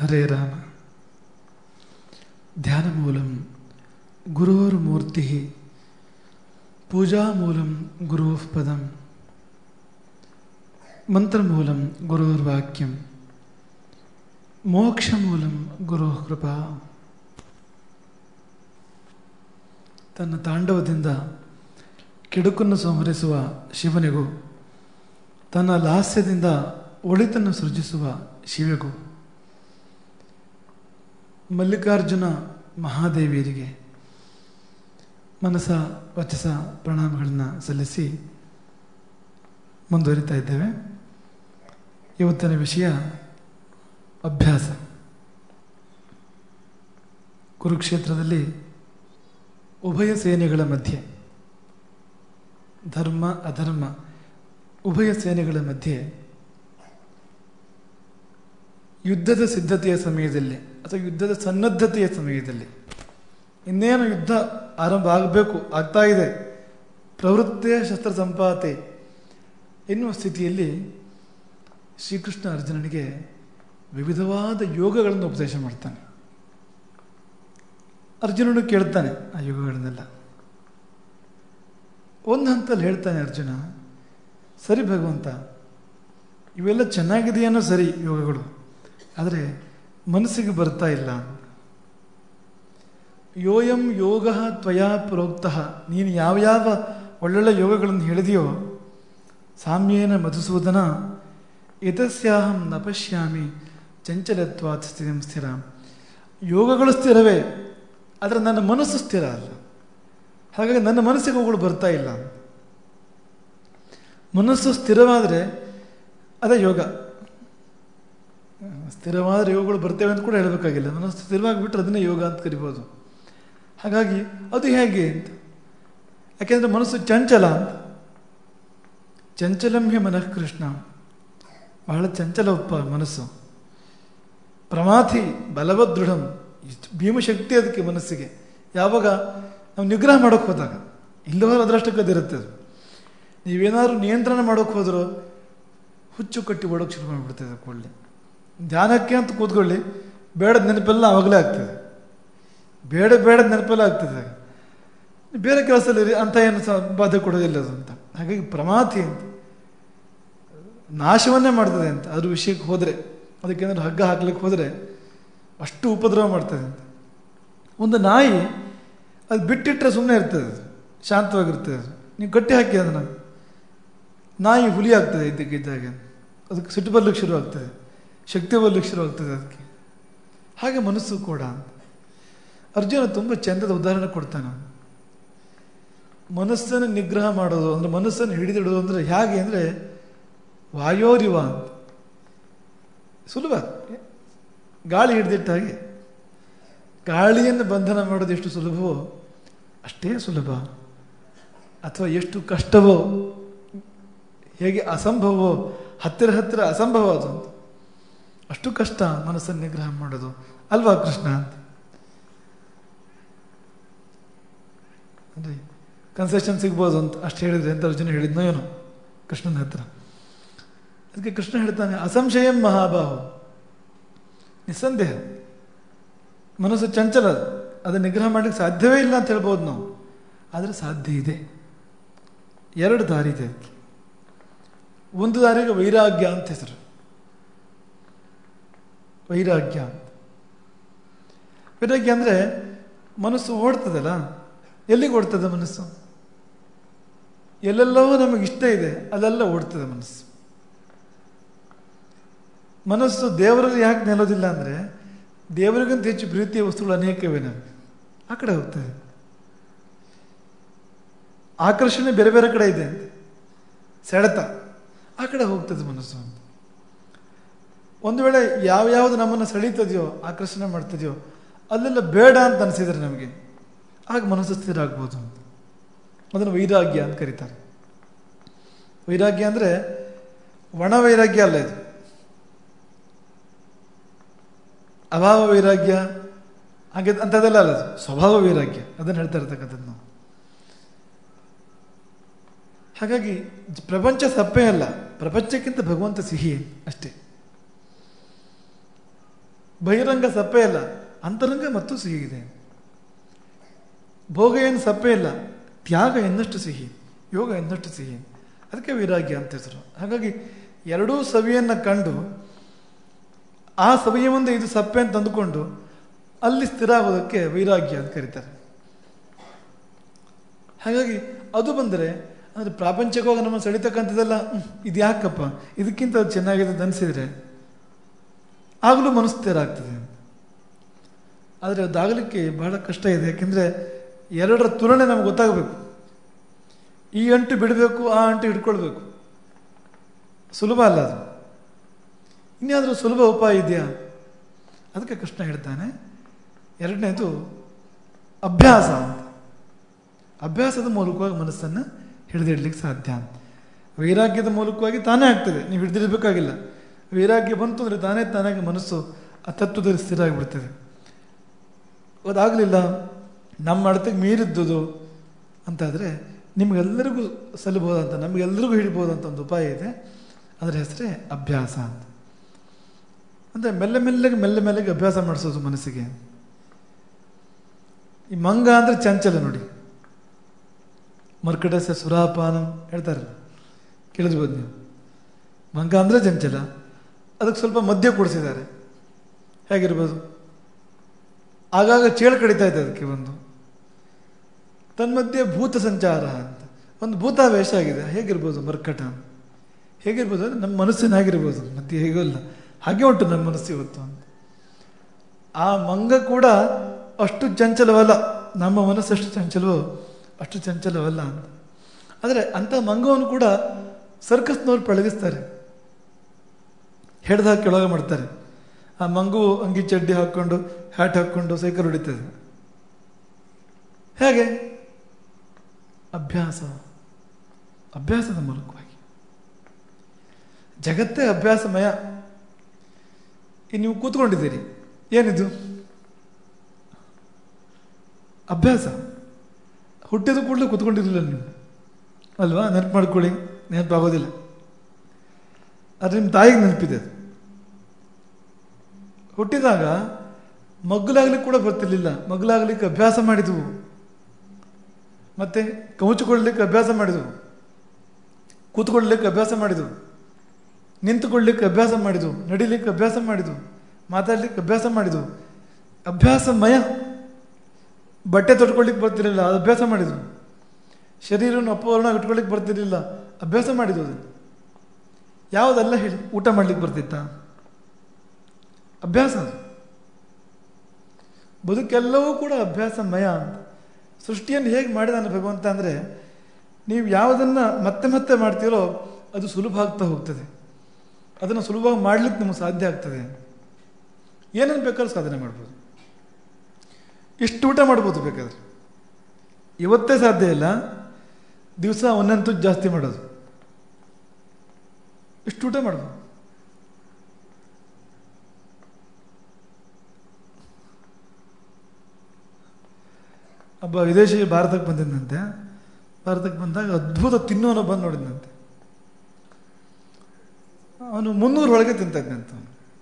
ಹರೇ ರಾಮ ಧ್ಯಾನಮೂಲಂ ಗುರೋರ್ಮೂರ್ತಿ ಪೂಜಾಮೂಲಂ ಗುರೋಃ ಪದಂ ಮಂತ್ರಮೂಲಂ ಗುರೋರ್ವಾಕ್ಯಂ ಮೋಕ್ಷಮೂಲಂ ಗುರೋಃ ಕೃಪಾ ತನ್ನ ತಾಂಡವದಿಂದ ಕೆಡುಕನ್ನು ಸಂಹರಿಸುವ ಶಿವನಿಗೂ ತನ್ನ ಲಾಸ್ಯದಿಂದ ಒಳಿತನ್ನು ಸೃಜಿಸುವ ಶಿವಗೂ ಮಲ್ಲಿಕಾರ್ಜುನ ಮಹಾದೇವಿಯರಿಗೆ ಮನಸ ವಚಸ ಪ್ರಣಾಮಗಳನ್ನು ಸಲ್ಲಿಸಿ ಮುಂದುವರಿತಾ ಇದ್ದೇವೆ ಇವತ್ತಿನ ವಿಷಯ ಅಭ್ಯಾಸ ಕುರುಕ್ಷೇತ್ರದಲ್ಲಿ ಉಭಯ ಸೇನೆಗಳ ಮಧ್ಯೆ ಧರ್ಮ ಅಧರ್ಮ ಉಭಯ ಸೇನೆಗಳ ಮಧ್ಯೆ ಯುದ್ಧದ ಸಿದ್ಧತೆಯ ಸಮಯದಲ್ಲಿ ಅಥವಾ ಯುದ್ಧದ ಸನ್ನದ್ಧತೆಯ ಸಮಯದಲ್ಲಿ ಇನ್ನೇನು ಯುದ್ಧ ಆರಂಭ ಆಗಬೇಕು ಆಗ್ತಾ ಇದೆ ಪ್ರವೃತ್ತಿಯ ಶಸ್ತ್ರ ಸಂಪಾತೆ ಎನ್ನುವ ಸ್ಥಿತಿಯಲ್ಲಿ ಶ್ರೀಕೃಷ್ಣ ಅರ್ಜುನನಿಗೆ ವಿವಿಧವಾದ ಯೋಗಗಳನ್ನು ಉಪದೇಶ ಮಾಡ್ತಾನೆ ಅರ್ಜುನನು ಕೇಳ್ತಾನೆ ಆ ಯೋಗಗಳನ್ನೆಲ್ಲ ಒಂದು ಹಂತಲ್ಲಿ ಹೇಳ್ತಾನೆ ಅರ್ಜುನ ಸರಿ ಭಗವಂತ ಇವೆಲ್ಲ ಚೆನ್ನಾಗಿದೆಯೇನೋ ಸರಿ ಯೋಗಗಳು ಆದರೆ ಮನಸ್ಸಿಗೆ ಬರ್ತಾ ಇಲ್ಲ ಯೋಯಂ ಯೋಗ ತ್ವಯಾ ಪ್ರೋಕ್ತ ನೀನು ಯಾವ ಯಾವ ಒಳ್ಳೊಳ್ಳೆ ಯೋಗಗಳನ್ನು ಹೇಳಿದೆಯೋ ಸಾಮ್ಯೇನ ಮಧುಸೂದನ ಇತಸ್ಯಾಹಂ ನ ಪಶ್ಯಾಮಿ ಚಂಚಲತ್ವಾತ್ ಸ್ಥಿತಿಂ ಸ್ಥಿರ ಯೋಗಗಳು ಸ್ಥಿರವೇ ಆದರೆ ನನ್ನ ಮನಸ್ಸು ಸ್ಥಿರ ಅಲ್ಲ ಹಾಗಾಗಿ ನನ್ನ ಮನಸ್ಸಿಗೆ ಅವುಗಳು ಬರ್ತಾ ಇಲ್ಲ ಮನಸ್ಸು ಸ್ಥಿರವಾದರೆ ಅದೇ ಯೋಗ ಸ್ಥಿರವಾದ ಯೋಗಗಳು ಬರ್ತೇವೆ ಅಂತ ಕೂಡ ಹೇಳಬೇಕಾಗಿಲ್ಲ ಮನಸ್ಸು ಸ್ಥಿರವಾಗಿಬಿಟ್ರೆ ಅದನ್ನೇ ಯೋಗ ಅಂತ ಕರಿಬೋದು ಹಾಗಾಗಿ ಅದು ಹೇಗೆ ಅಂತ ಯಾಕೆಂದರೆ ಮನಸ್ಸು ಚಂಚಲ ಅಂತ ಚಂಚಲಂ ಹಿ ಮನಃ ಕೃಷ್ಣ ಬಹಳ ಚಂಚಲವಪ್ಪ ಮನಸ್ಸು ಪ್ರಮಾಥಿ ಬಲವದೃಢಂ ಭೀಮಶಕ್ತಿ ಅದಕ್ಕೆ ಮನಸ್ಸಿಗೆ ಯಾವಾಗ ನಾವು ನಿಗ್ರಹ ಮಾಡೋಕ್ಕೆ ಹೋದಾಗ ಇಲ್ಲವರ ಅದರಷ್ಟಕ್ಕದಿರುತ್ತೆ ಅದು ನೀವೇನಾದ್ರು ನಿಯಂತ್ರಣ ಮಾಡೋಕ್ಕೆ ಹೋದರೂ ಹುಚ್ಚು ಕಟ್ಟಿ ಓಡೋಕೆ ಶುರು ಮಾಡಿಬಿಡ್ತದೆ ಕೊಳ್ಳಿ ಧ್ಯಾನಕ್ಕೆ ಅಂತ ಕೂತ್ಕೊಳ್ಳಿ ಬೇಡದ ನೆನಪೆಲ್ಲ ಆವಾಗಲೇ ಆಗ್ತದೆ ಬೇಡ ಬೇಡದ ನೆನಪೆಲ್ಲ ಆಗ್ತದೆ ಬೇರೆ ಕೆಲಸದಲ್ಲಿ ಅಂತ ಏನು ಸಹ ಬಾಧೆ ಕೊಡೋದಿಲ್ಲ ಅದು ಅಂತ ಹಾಗಾಗಿ ಪ್ರಮಾತಿ ಅಂತ ನಾಶವನ್ನೇ ಮಾಡ್ತದೆ ಅಂತ ಅದ್ರ ವಿಷಯಕ್ಕೆ ಹೋದರೆ ಅದಕ್ಕೇನಾದ್ರು ಹಗ್ಗ ಹಾಕ್ಲಿಕ್ಕೆ ಹೋದರೆ ಅಷ್ಟು ಉಪದ್ರವ ಮಾಡ್ತದೆ ಅಂತ ಒಂದು ನಾಯಿ ಅದು ಬಿಟ್ಟಿಟ್ಟರೆ ಸುಮ್ಮನೆ ಇರ್ತದೆ ಅದು ಶಾಂತವಾಗಿರ್ತದೆ ಅದು ನೀವು ಗಟ್ಟಿ ಹಾಕಿ ಅದನ್ನು ನಾಯಿ ಹುಲಿ ಆಗ್ತದೆ ಇದ್ದಕ್ಕಿದ್ದಾಗ ಅದಕ್ಕೆ ಸಿಟ್ಟು ಬರ್ಲಿಕ್ಕೆ ಶುರು ಆಗ್ತದೆ ಶಕ್ತಿ ಬರ್ಲಿಕ್ಕೆ ಶುರು ಆಗ್ತದೆ ಅದಕ್ಕೆ ಹಾಗೆ ಮನಸ್ಸು ಕೂಡ ಅರ್ಜುನ ತುಂಬ ಚಂದದ ಉದಾಹರಣೆ ಕೊಡ್ತಾನೆ ಮನಸ್ಸನ್ನು ನಿಗ್ರಹ ಮಾಡೋದು ಅಂದರೆ ಮನಸ್ಸನ್ನು ಹಿಡಿದಿಡೋದು ಅಂದರೆ ಹೇಗೆ ಅಂದರೆ ವಾಯೋರಿವ ಅಂತ ಸುಲಭ ಗಾಳಿ ಹಿಡಿದಿಟ್ಟ ಹಾಗೆ ಗಾಳಿಯನ್ನು ಬಂಧನ ಮಾಡೋದು ಎಷ್ಟು ಸುಲಭವೋ ಅಷ್ಟೇ ಸುಲಭ ಅಥವಾ ಎಷ್ಟು ಕಷ್ಟವೋ ಹೇಗೆ ಅಸಂಭವವೋ ಹತ್ತಿರ ಹತ್ತಿರ ಅಸಂಭವ ಅದು ಅಂತ ಅಷ್ಟು ಕಷ್ಟ ಮನಸ್ಸನ್ನು ನಿಗ್ರಹ ಮಾಡೋದು ಅಲ್ವಾ ಕೃಷ್ಣ ಅಂತ ಅಂದರೆ ಕನ್ಸೆಷನ್ ಸಿಗ್ಬೋದು ಅಂತ ಅಷ್ಟು ಹೇಳಿದ್ರೆ ಅಂತ ಅರ್ಜುನ ಹೇಳಿದ್ನೋ ಏನೋ ಕೃಷ್ಣನ ಹತ್ರ ಅದಕ್ಕೆ ಕೃಷ್ಣ ಹೇಳ್ತಾನೆ ಅಸಂಶಯಂ ಮಹಾಬಾಹು ನಿಸ್ಸಂದೇಹ ಮನಸ್ಸು ಚಂಚಲ ಅದನ್ನು ನಿಗ್ರಹ ಮಾಡಲಿಕ್ಕೆ ಸಾಧ್ಯವೇ ಇಲ್ಲ ಅಂತ ಹೇಳ್ಬೋದು ನಾವು ಆದರೆ ಸಾಧ್ಯ ಇದೆ ಎರಡು ದಾರಿ ಇದೆ ಒಂದು ದಾರಿಗೆ ವೈರಾಗ್ಯ ಅಂತ ಹೆಸರು ವೈರಾಗ್ಯ ಅಂತ ವೈರಾಗ್ಯ ಅಂದರೆ ಮನಸ್ಸು ಓಡ್ತದಲ್ಲ ಎಲ್ಲಿಗೆ ಓಡ್ತದೆ ಮನಸ್ಸು ಎಲ್ಲೆಲ್ಲವೂ ನಮಗೆ ಇಷ್ಟ ಇದೆ ಅಲ್ಲೆಲ್ಲ ಓಡ್ತದೆ ಮನಸ್ಸು ಮನಸ್ಸು ದೇವರಲ್ಲಿ ಯಾಕೆ ನಿಲ್ಲೋದಿಲ್ಲ ಅಂದರೆ ದೇವರಿಗಿಂತ ಹೆಚ್ಚು ಪ್ರೀತಿಯ ವಸ್ತುಗಳು ಅನೇಕವೇ ನಮಗೆ ಆ ಕಡೆ ಹೋಗ್ತದೆ ಆಕರ್ಷಣೆ ಬೇರೆ ಬೇರೆ ಕಡೆ ಇದೆ ಸೆಳೆತ ಆ ಕಡೆ ಹೋಗ್ತದೆ ಮನಸ್ಸು ಅಂತ ಒಂದು ವೇಳೆ ಯಾವ್ಯಾವುದು ನಮ್ಮನ್ನು ಸೆಳೀತದೆಯೋ ಆಕರ್ಷಣೆ ಮಾಡ್ತದೆಯೋ ಅಲ್ಲೆಲ್ಲ ಬೇಡ ಅಂತ ಅನಿಸಿದ್ರೆ ನಮಗೆ ಆಗ ಮನಸ್ಸು ಸ್ಥಿರ ಆಗ್ಬೋದು ಅಂತ ಅದನ್ನು ವೈರಾಗ್ಯ ಅಂತ ಕರೀತಾರೆ ವೈರಾಗ್ಯ ಅಂದರೆ ಒಣ ವೈರಾಗ್ಯ ಅಲ್ಲ ಇದು ಅಭಾವ ವೈರಾಗ್ಯ ಹಾಗೆ ಅಂಥದ್ದೆಲ್ಲ ಅಲ್ಲ ಅದು ಸ್ವಭಾವ ವೈರಾಗ್ಯ ಅದನ್ನು ಹೇಳ್ತಾ ಇರ್ತಕ್ಕಂಥದ್ದು ನಾವು ಹಾಗಾಗಿ ಪ್ರಪಂಚ ಸಪ್ಪೆ ಅಲ್ಲ ಪ್ರಪಂಚಕ್ಕಿಂತ ಭಗವಂತ ಸಿಹಿ ಅಷ್ಟೇ ಬಹಿರಂಗ ಸಪ್ಪೆ ಇಲ್ಲ ಅಂತರಂಗ ಮತ್ತು ಸಿಹಿ ಇದೆ ಭೋಗ ಏನು ಸಪ್ಪೆ ಇಲ್ಲ ತ್ಯಾಗ ಇನ್ನಷ್ಟು ಸಿಹಿ ಯೋಗ ಇನ್ನಷ್ಟು ಸಿಹಿ ಅದಕ್ಕೆ ವೈರಾಗ್ಯ ಅಂತ ಹೆಸರು ಹಾಗಾಗಿ ಎರಡೂ ಸವಿಯನ್ನು ಕಂಡು ಆ ಸವಿಯ ಮುಂದೆ ಇದು ಸಪ್ಪೆ ಅಂತ ಅಂದುಕೊಂಡು ಅಲ್ಲಿ ಸ್ಥಿರ ಆಗೋದಕ್ಕೆ ವೈರಾಗ್ಯ ಅಂತ ಕರೀತಾರೆ ಹಾಗಾಗಿ ಅದು ಬಂದರೆ ಅಂದರೆ ಪ್ರಾಪಂಚಿಕವಾಗಿ ನಮ್ಮ ಸೆಳಿತಕ್ಕಂಥದ್ದೆಲ್ಲ ಹ್ಮ್, ಇದು ಯಾಕಪ್ಪ ಇದಕ್ಕಿಂತ ಅದು ಚೆನ್ನಾಗಿದೆ ಅಂತ ಅನಿಸಿದರೆ ಆಗಲೂ ಮನಸ್ಸು ಸ್ಥಿರ ಆಗ್ತದೆ ಆದರೆ ಅದಾಗಲಿಕ್ಕೆ ಬಹಳ ಕಷ್ಟ ಇದೆ ಯಾಕೆಂದರೆ ಎರಡರ ತುಲನೆ ನಮ್ಗೆ ಗೊತ್ತಾಗಬೇಕು ಈ ಅಂಟು ಬಿಡಬೇಕು ಆ ಅಂಟು ಹಿಡ್ಕೊಳ್ಬೇಕು ಸುಲಭ ಅಲ್ಲ ಅದು ಇನ್ಯಾದರೂ ಸುಲಭ ಉಪಾಯ ಇದೆಯಾ ಅದಕ್ಕೆ ಕೃಷ್ಣ ಹೇಳ್ತಾನೆ ಎರಡನೇದು ಅಭ್ಯಾಸ ಅಂತ ಅಭ್ಯಾಸದ ಮೂಲಕವಾಗಿ ಮನಸ್ಸನ್ನು ಹಿಡಿದಿಡ್ಲಿಕ್ಕೆ ಸಾಧ್ಯ ಅಂತ ವೈರಾಗ್ಯದ ಮೂಲಕವಾಗಿ ತಾನೇ ಆಗ್ತದೆ ನೀವು ಹಿಡಿದಿಡಬೇಕಾಗಿಲ್ಲ ವೈರಾಗ್ಯ ಬಂತು ಅಂದರೆ ತಾನೇ ತಾನಾಗಿ ಮನಸ್ಸು ಆ ತತ್ವದಲ್ಲಿ ಸ್ಥಿರ ಆಗಿಬಿಡ್ತದೆ ಅದಾಗಲಿಲ್ಲ ನಮ್ಮ ಅಳತೆಗೆ ಮೀರಿದ್ದುದು ಅಂತಾದರೆ ನಿಮಗೆಲ್ಲರಿಗೂ ಸಲ್ಲಬಹುದಂತ ನಮಗೆಲ್ಲರಿಗೂ ಹಿಡಿಬೋದಂತ ಒಂದು ಉಪಾಯ ಇದೆ ಅದರ ಹೆಸರೇ ಅಭ್ಯಾಸ ಅಂತ ಅಂದರೆ ಮೆಲ್ಲ ಮೆಲ್ಲಗೆ ಮೆಲ್ಲ ಮೆಲ್ಲಗೆ ಅಭ್ಯಾಸ ಮಾಡಿಸೋದು ಮನಸ್ಸಿಗೆ ಈ ಮಂಗ ಅಂದರೆ ಚಂಚಲ ನೋಡಿ ಮರ್ಕಟಸ್ಯ ಸುರಾಪಾನ ಹೇಳ್ತಾರಲ್ಲ ಕೇಳಿದ್ಬೋದು ನೀವು ಮಂಗ ಅಂದರೆ ಚಂಚಲ ಅದಕ್ಕೆ ಸ್ವಲ್ಪ ಮದ್ಯ ಕೊಡಿಸಿದ್ದಾರೆ ಹೇಗಿರ್ಬೋದು ಆಗಾಗ ಚೇಳು ಕಡಿತಾ ಇದೆ ಅದಕ್ಕೆ ಒಂದು ತನ್ಮಧ್ಯೆ ಭೂತ ಸಂಚಾರ ಅಂತ ಒಂದು ಭೂತಾವೇಶ ಆಗಿದೆ ಹೇಗಿರ್ಬೋದು ಮರ್ಕಟ ಹೇಗಿರ್ಬೋದು ಅಂದರೆ ನಮ್ಮ ಮನಸ್ಸಿನ ಹಾಗಿರ್ಬೋದು ಮತ್ತೆ ಹೇಗೂ ಇಲ್ಲ ಹಾಗೆ ಉಂಟು ನಮ್ಮ ಮನಸ್ಸು ಇವತ್ತು ಅಂತ ಆ ಮಂಗ ಕೂಡ ಅಷ್ಟು ಚಂಚಲವಲ್ಲ ನಮ್ಮ ಮನಸ್ಸು ಎಷ್ಟು ಚಂಚಲವೋ ಅಷ್ಟು ಚಂಚಲವಲ್ಲ ಅಂತ ಆದರೆ ಅಂಥ ಮಂಗವನ್ನು ಕೂಡ ಸರ್ಕಸ್ನವ್ರು ಪಳಗಿಸ್ತಾರೆ ಹೆಡ್ದು ಹಾಕಿ ಒಳಗೆ ಮಾಡ್ತಾರೆ ಆ ಮಂಗು ಅಂಗಿ ಚಡ್ಡಿ ಹಾಕ್ಕೊಂಡು ಹ್ಯಾಟ್ ಹಾಕ್ಕೊಂಡು ಸೈಕಲ್ ಹೊಡಿತದೆ ಹೇಗೆ ಅಭ್ಯಾಸ ಅಭ್ಯಾಸದ ಮೂಲಕವಾಗಿ ಜಗತ್ತೇ ಅಭ್ಯಾಸಮಯ ಇನ್ನು ನೀವು ಕೂತ್ಕೊಂಡಿದ್ದೀರಿ ಏನಿದು ಅಭ್ಯಾಸ ಹುಟ್ಟಿದ ಕೂಡಲೇ ಕೂತ್ಕೊಂಡಿರಲಿಲ್ಲ ನೀವು ಅಲ್ವಾ ನೆನಪು ಮಾಡ್ಕೊಳ್ಳಿ ನೆನಪಾಗೋದಿಲ್ಲ ಆದರೆ ನಿಮ್ಮ ತಾಯಿಗೆ ನೆನಪಿದೆ ಅದು ಹುಟ್ಟಿದಾಗ ಮಗ್ಗಲಾಗ್ಲಿಕ್ಕೆ ಕೂಡ ಬರ್ತಿರ್ಲಿಲ್ಲ ಮಗ್ಗಲಾಗ್ಲಿಕ್ಕೆ ಅಭ್ಯಾಸ ಮಾಡಿದ್ವು ಮತ್ತೆ ಕವುಚಿಕೊಳ್ಳಲಿಕ್ಕೆ ಅಭ್ಯಾಸ ಮಾಡಿದ್ವು ಕೂತ್ಕೊಳ್ಳಲಿಕ್ಕೆ ಅಭ್ಯಾಸ ಮಾಡಿದ್ವು ನಿಂತುಕೊಳ್ಳಲಿಕ್ಕೆ ಅಭ್ಯಾಸ ಮಾಡಿದ್ವು ನಡಿಲಿಕ್ಕೆ ಅಭ್ಯಾಸ ಮಾಡಿದ್ವು ಮಾತಾಡ್ಲಿಕ್ಕೆ ಅಭ್ಯಾಸ ಮಾಡಿದ್ವು ಅಭ್ಯಾಸಮಯ ಬಟ್ಟೆ ತೊಟ್ಕೊಳ್ಳಿಕ್ಕೆ ಬರ್ತಿರಲಿಲ್ಲ ಅದು ಅಭ್ಯಾಸ ಮಾಡಿದ್ವು ಶರೀರವನ್ನು ಅಪವರ್ಣ ಇಟ್ಕೊಳ್ಳಿಕ್ಕೆ ಬರ್ತಿರ್ಲಿಲ್ಲ ಅಭ್ಯಾಸ ಮಾಡಿದ್ವು ಅದು ಯಾವುದೆಲ್ಲ ಹೇಳಿ ಊಟ ಮಾಡ್ಲಿಕ್ಕೆ ಬರ್ತಿತ್ತ ಅಭ್ಯಾಸ ಅದು ಬದುಕೆಲ್ಲವೂ ಕೂಡ ಅಭ್ಯಾಸಮಯ ಅಂತ ಸೃಷ್ಟಿಯನ್ನು ಹೇಗೆ ಮಾಡಿದಾನೆ ಭಗವಂತ ಅಂದರೆ ನೀವು ಯಾವುದನ್ನು ಮತ್ತೆ ಮತ್ತೆ ಮಾಡ್ತೀರೋ ಅದು ಸುಲಭ ಆಗ್ತಾ ಹೋಗ್ತದೆ ಅದನ್ನು ಸುಲಭವಾಗಿ ಮಾಡ್ಲಿಕ್ಕೆ ನಿಮಗೆ ಸಾಧ್ಯ ಆಗ್ತದೆ ಏನನ್ನು ಬೇಕಾದ್ರೂ ಸಾಧನೆ ಮಾಡ್ಬೋದು ಇಷ್ಟು ಊಟ ಮಾಡ್ಬೋದು ಬೇಕಾದ್ರೆ ಇವತ್ತೇ ಸಾಧ್ಯ ಇಲ್ಲ ದಿವಸ ಒಂದೊಂದು ಜಾಸ್ತಿ ಮಾಡೋದು ಇಷ್ಟು ಊಟ ಮಾಡ್ಬೋದು ಒಬ್ಬ ವಿದೇಶಿ ಭಾರತಕ್ಕೆ ಬಂದಿದ್ದಂತೆ ಭಾರತಕ್ಕೆ ಬಂದಾಗ ಅದ್ಭುತ ತಿನ್ನೋನು ಬಂದು ನೋಡಿದಂತೆ ಅವನು ಮುನ್ನೂರು ಒಳಗೆ ತಿಂತ ಇದ್ದಂತ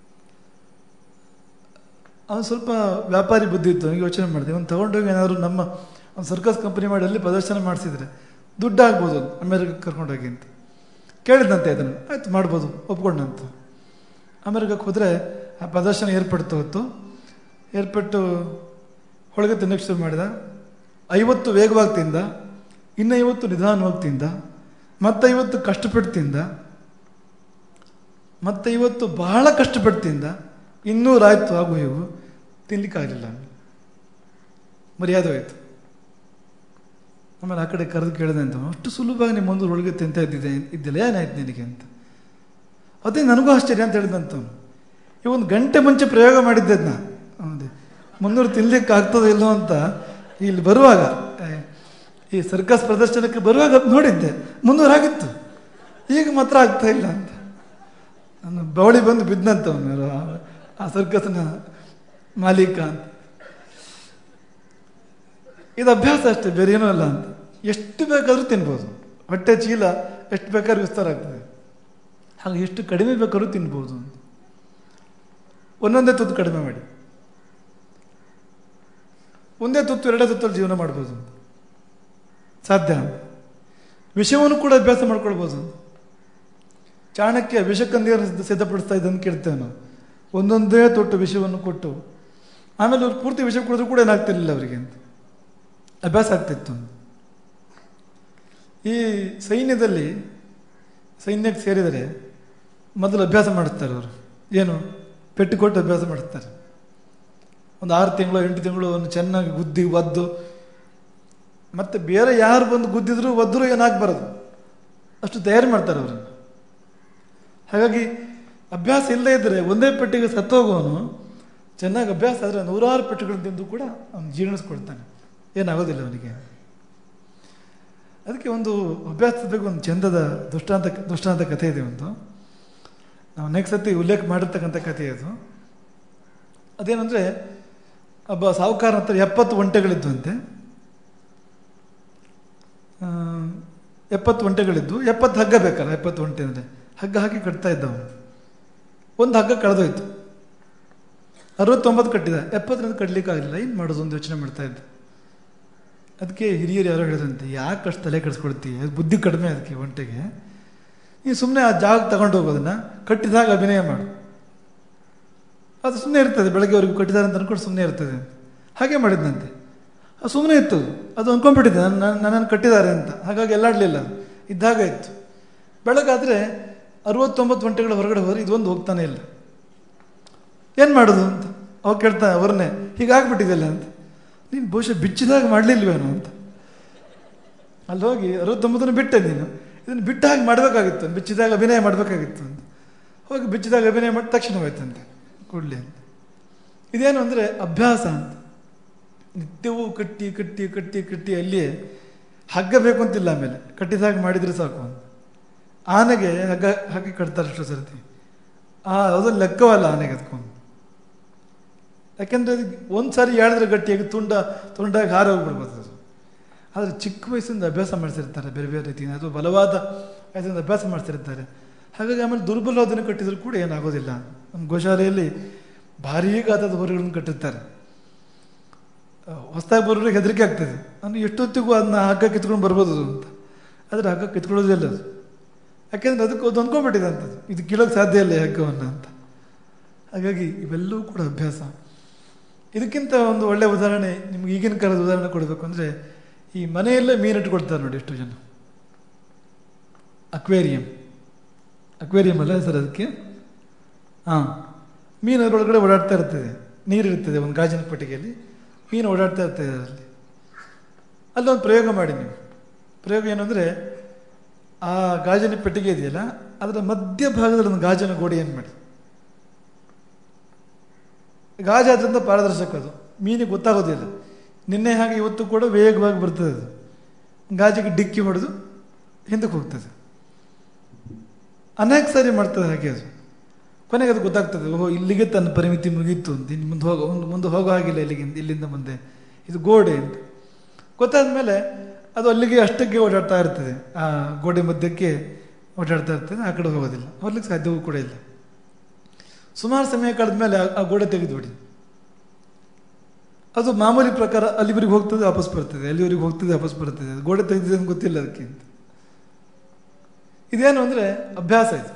ಅವನು ಸ್ವಲ್ಪ ವ್ಯಾಪಾರಿ ಬುದ್ಧಿ ಇತ್ತು ಅವನಿಗೆ ಯೋಚನೆ ಮಾಡಿದೆ ಅವನು ತಗೊಂಡೋಗಿ ಏನಾದ್ರು ನಮ್ಮ ಒಂದು ಸರ್ಕಸ್ ಕಂಪನಿ ಮಾಡಿ ಅಲ್ಲಿ ಪ್ರದರ್ಶನ ಮಾಡಿಸಿದ್ರೆ ದುಡ್ಡು ಆಗ್ಬೋದು ಅಮೇರಿಕಕ್ಕೆ ಕರ್ಕೊಂಡೋಗಿ ಅಂತ ಕೇಳಿದಂತೆ ಅದನ್ನು ಆಯ್ತು ಮಾಡ್ಬೋದು ಒಪ್ಕೊಂಡಂತ ಅಮೇರಿಕಕ್ಕೆ ಹೋದರೆ ಆ ಪ್ರದರ್ಶನ ಏರ್ಪಡ್ತು ಹೊತ್ತು ಏರ್ಪಟ್ಟು ಹೊಳಗೆ ತಿನ್ನಕ್ಕೆ ಶುರು ಮಾಡಿದ ಐವತ್ತು ವೇಗವಾಗಿ ತಿಂದ ಇನ್ನು ಐವತ್ತು ನಿಧಾನವಾಗಿ ತಿಂದ ಮತ್ತೈವತ್ತು ಕಷ್ಟಪಟ್ಟು ತಿಂದ ಮತ್ತೆ ಇವತ್ತು ಬಹಳ ಕಷ್ಟಪಟ್ಟು ತಿಂದ ಇನ್ನೂರಾಯ್ತು ಆಗು ಇವು ತಿನ್ಲಿಕ್ಕಾಗಲಿಲ್ಲ ಮರ್ಯಾದೆ ಹೋಯ್ತು ಆಮೇಲೆ ಆ ಕಡೆ ಕರೆದು ಕೇಳಿದೆ ಅಂತ ಅಷ್ಟು ಸುಲಭವಾಗಿ ನಿಮ್ಮ ಒಂದು ಒಳಗೆ ತಿಂತ ಇದ್ದಿದೆ ಇದ್ದಿಲ್ಲ ಏನಾಯ್ತು ನಿನಗೆ ಅಂತ ಅದೇ ನನಗೂ ಆಶ್ಚರ್ಯ ಅಂತ ಹೇಳಿದಂತ ಈ ಒಂದು ಗಂಟೆ ಮುಂಚೆ ಪ್ರಯೋಗ ಮಾಡಿದ್ದೆ ಅದನ್ನ ಹೌದು ಮುನ್ನೂರು ತಿನ್ಲಿಕ್ಕೆ ಆಗ್ತದೋ ಇಲ್ಲೋ ಅಂತ ಇಲ್ಲಿ ಬರುವಾಗ ಈ ಸರ್ಕಸ್ ಪ್ರದರ್ಶನಕ್ಕೆ ಬರುವಾಗ ಅದು ನೋಡಿದ್ದೆ ಮುನ್ನೂರು ಆಗಿತ್ತು ಈಗ ಮಾತ್ರ ಆಗ್ತಾ ಇಲ್ಲ ಅಂತ ನನ್ನ ಬವಳಿ ಬಂದು ಬಿದ್ದಂತ ಅವನು ಆ ಸರ್ಕಸ್ನ ಮಾಲೀಕ ಅಂತ ಇದು ಅಭ್ಯಾಸ ಅಷ್ಟೇ ಬೇರೆ ಏನೂ ಅಲ್ಲ ಅಂತ ಎಷ್ಟು ಬೇಕಾದರೂ ತಿನ್ಬೋದು ಹೊಟ್ಟೆ ಚೀಲ ಎಷ್ಟು ಬೇಕಾದ್ರೂ ವಿಸ್ತಾರ ಆಗ್ತದೆ ಹಾಗೆ ಎಷ್ಟು ಕಡಿಮೆ ಬೇಕಾದ್ರೂ ತಿನ್ಬೋದು ಅಂತ ಒಂದೊಂದೇ ತುತ್ತು ಕಡಿಮೆ ಮಾಡಿ ಒಂದೇ ತುತ್ತು ಎರಡೇ ತುತ್ತಲ್ಲಿ ಜೀವನ ಮಾಡ್ಬೋದು ಸಾಧ್ಯ ವಿಷಯವನ್ನು ಕೂಡ ಅಭ್ಯಾಸ ಮಾಡ್ಕೊಳ್ಬೋದು ಚಾಣಕ್ಯ ವಿಷಕ್ಕಂದಿಯನ್ನು ಸಿದ್ಧಪಡಿಸ್ತಾ ಇದ್ದಂತ ಕೇಳ್ತೇವೆ ನಾವು ಒಂದೊಂದೇ ತೊಟ್ಟು ವಿಷಯವನ್ನು ಕೊಟ್ಟು ಆಮೇಲೆ ಅವ್ರು ಪೂರ್ತಿ ವಿಷಯ ಕುಡಿದ್ರು ಕೂಡ ಏನಾಗ್ತಿರ್ಲಿಲ್ಲ ಅವರಿಗೆ ಅಂತ ಅಭ್ಯಾಸ ಆಗ್ತಿತ್ತು ಈ ಸೈನ್ಯದಲ್ಲಿ ಸೈನ್ಯಕ್ಕೆ ಸೇರಿದರೆ ಮೊದಲು ಅಭ್ಯಾಸ ಮಾಡುತ್ತಾರೆ ಅವರು ಏನು ಪೆಟ್ಟು ಕೊಟ್ಟು ಅಭ್ಯಾಸ ಮಾಡುತ್ತಾರೆ ಒಂದು ಆರು ತಿಂಗಳು ಎಂಟು ತಿಂಗಳು ಒಂದು ಚೆನ್ನಾಗಿ ಗುದ್ದಿ ಒದ್ದು ಮತ್ತೆ ಬೇರೆ ಯಾರು ಬಂದು ಗುದ್ದಿದ್ರು ಒದ್ದರೂ ಏನಾಗಬಾರದು ಅಷ್ಟು ತಯಾರು ಮಾಡ್ತಾರೆ ಅವರನ್ನು ಹಾಗಾಗಿ ಅಭ್ಯಾಸ ಇಲ್ಲದೇ ಇದ್ದರೆ ಒಂದೇ ಪೆಟ್ಟಿಗೆ ಸತ್ತೋಗೋನು ಚೆನ್ನಾಗಿ ಅಭ್ಯಾಸ ಆದರೆ ನೂರಾರು ಪೆಟ್ಟುಗಳನ್ನು ತಿಂದು ಕೂಡ ಅವನು ಜೀರ್ಣಿಸ್ಕೊಳ್ತಾನೆ ಏನಾಗೋದಿಲ್ಲ ಅವನಿಗೆ ಅದಕ್ಕೆ ಒಂದು ಅಭ್ಯಾಸದ ಬಗ್ಗೆ ಒಂದು ಚಂದದ ದುಷ್ಟಾಂತ ದುಷ್ಟಾಂತ ಕಥೆ ಇದೆ ಒಂದು ನಾವು ನೆಕ್ಸ್ಟ್ ಸತಿ ಉಲ್ಲೇಖ ಮಾಡಿರ್ತಕ್ಕಂಥ ಕಥೆ ಅದು ಅದೇನೆಂದರೆ ಒಬ್ಬ ಸಾಹುಕಾರ ಹತ್ರ ಎಪ್ಪತ್ತು ಒಂಟೆಗಳಿದ್ವಂತೆ ಎಪ್ಪತ್ತು ಒಂಟೆಗಳಿದ್ದು ಎಪ್ಪತ್ತು ಹಗ್ಗ ಬೇಕಲ್ಲ ಎಪ್ಪತ್ತು ಒಂಟೆ ಅಂದರೆ ಹಗ್ಗ ಹಾಕಿ ಕಟ್ತಾ ಇದ್ದವನು ಒಂದು ಹಗ್ಗ ಕಳೆದೋಯ್ತು ಅರವತ್ತೊಂಬತ್ತು ಕಟ್ಟಿದ ಎಪ್ಪತ್ತರಿಂದ ಕಟ್ಲಿಕ್ಕೆ ಆಗಲಿಲ್ಲ ಏನು ಮಾಡೋದು ಒಂದು ಯೋಚನೆ ಮಾಡ್ತಾ ಇದ್ದ ಅದಕ್ಕೆ ಹಿರಿಯರು ಯಾರೋ ಹೇಳಿದಂತೆ ಯಾಕೆ ಅಷ್ಟು ತಲೆ ಕೆಡಿಸ್ಕೊಳ್ತೀವಿ ಅದು ಬುದ್ಧಿ ಕಡಿಮೆ ಅದಕ್ಕೆ ಒಂಟೆಗೆ ನೀನು ಸುಮ್ಮನೆ ಆ ಜಾಗ ತಗೊಂಡು ಹೋಗೋದನ್ನ ಕಟ್ಟಿದಾಗ ಅಭಿನಯ ಮಾಡು ಅದು ಸುಮ್ಮನೆ ಇರ್ತದೆ ಬೆಳಗ್ಗೆ ಅವ್ರಿಗೆ ಕಟ್ಟಿದ್ದಾರೆ ಅಂತ ಅನ್ಕೊಂಡು ಸುಮ್ಮನೆ ಇರ್ತದೆ ಹಾಗೆ ಮಾಡಿದ್ದಂತೆ ಅದು ಸುಮ್ಮನೆ ಇತ್ತು ಅದು ಅಂದ್ಕೊಂಡ್ಬಿಟ್ಟಿದ್ದೆ ನನ್ನ ನನ್ನನ್ನು ಕಟ್ಟಿದ್ದಾರೆ ಅಂತ ಹಾಗಾಗಿ ಎಲ್ಲಾಡಲಿಲ್ಲ ಅದು ಇದ್ದಾಗ ಇತ್ತು ಬೆಳಗಾದರೆ ಅರವತ್ತೊಂಬತ್ತು ಗಂಟೆಗಳ ಹೊರಗಡೆ ಹೋದ್ರೆ ಇದೊಂದು ಹೋಗ್ತಾನೆ ಇಲ್ಲ ಏನು ಮಾಡೋದು ಅಂತ ಅವಾಗ ಕೇಳ್ತಾ ಅವ್ರನ್ನೇ ಹೀಗಾಗ್ಬಿಟ್ಟಿದೆಯಲ್ಲ ಅಂತ ನೀನು ಬಹುಶಃ ಬಿಚ್ಚಿದಾಗ ಮಾಡಲಿಲ್ವೇನೋ ಅಂತ ಅಲ್ಲಿ ಹೋಗಿ ಅರವತ್ತೊಂಬತ್ತನ್ನು ಬಿಟ್ಟೆ ನೀನು ಇದನ್ನು ಬಿಟ್ಟ ಹಾಗೆ ಮಾಡಬೇಕಾಗಿತ್ತು ಬಿಚ್ಚಿದಾಗ ಅಭಿನಯ ಮಾಡಬೇಕಾಗಿತ್ತು ಅಂತ ಹೋಗಿ ಬಿಚ್ಚಿದಾಗ ಅಭಿನಯ ಮಾಡಿ ತಕ್ಷಣ ಹೋಯ್ತಂತೆ ಕೂಡಲೇ ಅಂತ ಇದೇನು ಅಂದರೆ ಅಭ್ಯಾಸ ಅಂತ ನಿತ್ಯವೂ ಕಟ್ಟಿ ಕಟ್ಟಿ ಕಟ್ಟಿ ಕಟ್ಟಿ ಅಲ್ಲಿಯೇ ಹಗ್ಗ ಬೇಕು ಅಂತಿಲ್ಲ ಆಮೇಲೆ ಕಟ್ಟಿದಾಗ ಮಾಡಿದರೆ ಸಾಕು ಅಂತ ಆನೆಗೆ ಹಗ್ಗ ಹಾಕಿ ಕಟ್ತಾರೆ ಅಷ್ಟು ಸರ್ತಿ ಆ ಅದು ಲೆಕ್ಕವಲ್ಲ ಆನೆಗೆ ಅದಕ್ಕೊಂದು ಯಾಕೆಂದ್ರೆ ಒಂದು ಸಾರಿ ಹೇಳಿದ್ರೆ ಗಟ್ಟಿಯಾಗಿ ತುಂಡ ತುಂಡಾಗಿ ಹಾರ ಹೋಗ್ಬಿಡ್ಬೋದು ಅದು ಆದರೆ ಚಿಕ್ಕ ವಯಸ್ಸಿಂದ ಅಭ್ಯಾಸ ಮಾಡಿಸಿರ್ತಾರೆ ಬೇರೆ ಬೇರೆ ರೀತಿಯಿಂದ ಅದು ಬಲವಾದ ವಯಸ್ಸಿಂದ ಅಭ್ಯಾಸ ಮಾಡಿಸಿರ್ತಾರೆ ಹಾಗಾಗಿ ಆಮೇಲೆ ದುರ್ಬಲವಾದನ್ನು ಕಟ್ಟಿದ್ರು ಕೂಡ ಏನಾಗೋದಿಲ್ಲ ನಮ್ಮ ಗೋಶಾಲೆಯಲ್ಲಿ ಭಾರೀ ಗಾತ್ರದ ಹೊರಗಳನ್ನು ಕಟ್ಟಿರ್ತಾರೆ ಹೊಸದಾಗಿ ಬರೋರಿಗೆ ಹೆದರಿಕೆ ಆಗ್ತದೆ ನಾನು ಎಷ್ಟೊತ್ತಿಗೂ ಅದನ್ನ ಹಗ್ಗ ಕಿತ್ಕೊಂಡು ಬರ್ಬೋದು ಅದು ಅಂತ ಆದರೆ ಹಗ್ಗ ಕಿತ್ಕೊಳ್ಳೋದೇ ಇಲ್ಲ ಅದು ಯಾಕೆಂದ್ರೆ ಅದಕ್ಕೆ ಅದು ಅಂದ್ಕೊಂಡ್ಬಿಟ್ಟಿದೆ ಅಂತದ್ದು ಇದು ಕೀಳೋಕ್ಕೆ ಸಾಧ್ಯ ಇಲ್ಲ ಈ ಹಗ್ಗವನ್ನು ಅಂತ ಹಾಗಾಗಿ ಇವೆಲ್ಲವೂ ಕೂಡ ಅಭ್ಯಾಸ ಇದಕ್ಕಿಂತ ಒಂದು ಒಳ್ಳೆಯ ಉದಾಹರಣೆ ನಿಮ್ಗೆ ಈಗಿನ ಕಾಲದ ಉದಾಹರಣೆ ಕೊಡಬೇಕು ಅಂದರೆ ಈ ಮನೆಯಲ್ಲೇ ಮೀನಿಟ್ಟುಕೊಳ್ತಾರೆ ನೋಡಿ ಎಷ್ಟು ಜನ ಅಕ್ವೇರಿಯಂ ಅಕ್ವೇರಿಯಂ ಅಲ್ಲ ಸರ್ ಅದಕ್ಕೆ ಹಾಂ ಮೀನು ಅದರೊಳಗಡೆ ಓಡಾಡ್ತಾ ಇರ್ತದೆ ನೀರಿರ್ತದೆ ಒಂದು ಗಾಜಿನ ಪೆಟ್ಟಿಗೆಯಲ್ಲಿ ಮೀನು ಓಡಾಡ್ತಾ ಇರ್ತದೆ ಅದರಲ್ಲಿ ಅಲ್ಲೊಂದು ಪ್ರಯೋಗ ಮಾಡಿ ನೀವು ಪ್ರಯೋಗ ಏನು ಅಂದರೆ ಆ ಗಾಜಿನ ಪೆಟ್ಟಿಗೆ ಇದೆಯಲ್ಲ ಅದರ ಮಧ್ಯಭಾಗದಲ್ಲಿ ಒಂದು ಗಾಜಿನ ಗೋಡೆಯನ್ನು ಮಾಡಿ ಗಾಜು ಅದರಿಂದ ಪಾರದರ್ಶಕ ಅದು ಮೀನಿಗೆ ಗೊತ್ತಾಗೋದಿಲ್ಲ ನಿನ್ನೆ ಹಾಗೆ ಇವತ್ತು ಕೂಡ ವೇಗವಾಗಿ ಬರ್ತದೆ ಅದು ಗಾಜಿಗೆ ಡಿಕ್ಕಿ ಹೊಡೆದು ಹಿಂದಕ್ಕೆ ಹೋಗ್ತದೆ ಅನೇಕ ಸಾರಿ ಮಾಡ್ತದೆ ಹಾಗೆ ಅದು ಕೊನೆಗೆ ಅದು ಗೊತ್ತಾಗ್ತದೆ ಓಹೋ ಇಲ್ಲಿಗೆ ತನ್ನ ಪರಿಮಿತಿ ಮುಗೀತು ಅಂತ ಇನ್ನು ಮುಂದೆ ಹೋಗೋ ಒಂದು ಮುಂದೆ ಹೋಗೋ ಹಾಗಿಲ್ಲ ಇಲ್ಲಿಗೆ ಇಲ್ಲಿಂದ ಮುಂದೆ ಇದು ಗೋಡೆ ಅಂತ ಗೊತ್ತಾದ ಮೇಲೆ ಅದು ಅಲ್ಲಿಗೆ ಅಷ್ಟಕ್ಕೆ ಓಡಾಡ್ತಾ ಇರ್ತದೆ ಆ ಗೋಡೆ ಮಧ್ಯಕ್ಕೆ ಓಡಾಡ್ತಾ ಇರ್ತದೆ ಆ ಕಡೆ ಹೋಗೋದಿಲ್ಲ ಹೋಗ್ಲಿಕ್ಕೆ ಸಾಧ್ಯವೂ ಕೂಡ ಇಲ್ಲ ಸುಮಾರು ಸಮಯ ಕಳೆದ ಮೇಲೆ ಆ ಗೋಡೆ ತೆಗೆದುಬಿಡಿ ಅದು ಮಾಮೂಲಿ ಪ್ರಕಾರ ಅಲ್ಲಿವರೆಗೆ ಹೋಗ್ತದೆ ವಾಪಸ್ ಬರ್ತದೆ ಅಲ್ಲಿವರೆಗೆ ಹೋಗ್ತದೆ ವಾಪಸ್ ಬರ್ತದೆ ಗೋಡೆ ತೆಗೆದಿದೆ ಅಂತ ಗೊತ್ತಿಲ್ಲ ಅದಕ್ಕೆ ಅಂತ ಇದೇನು ಅಂದರೆ ಅಭ್ಯಾಸ ಇದು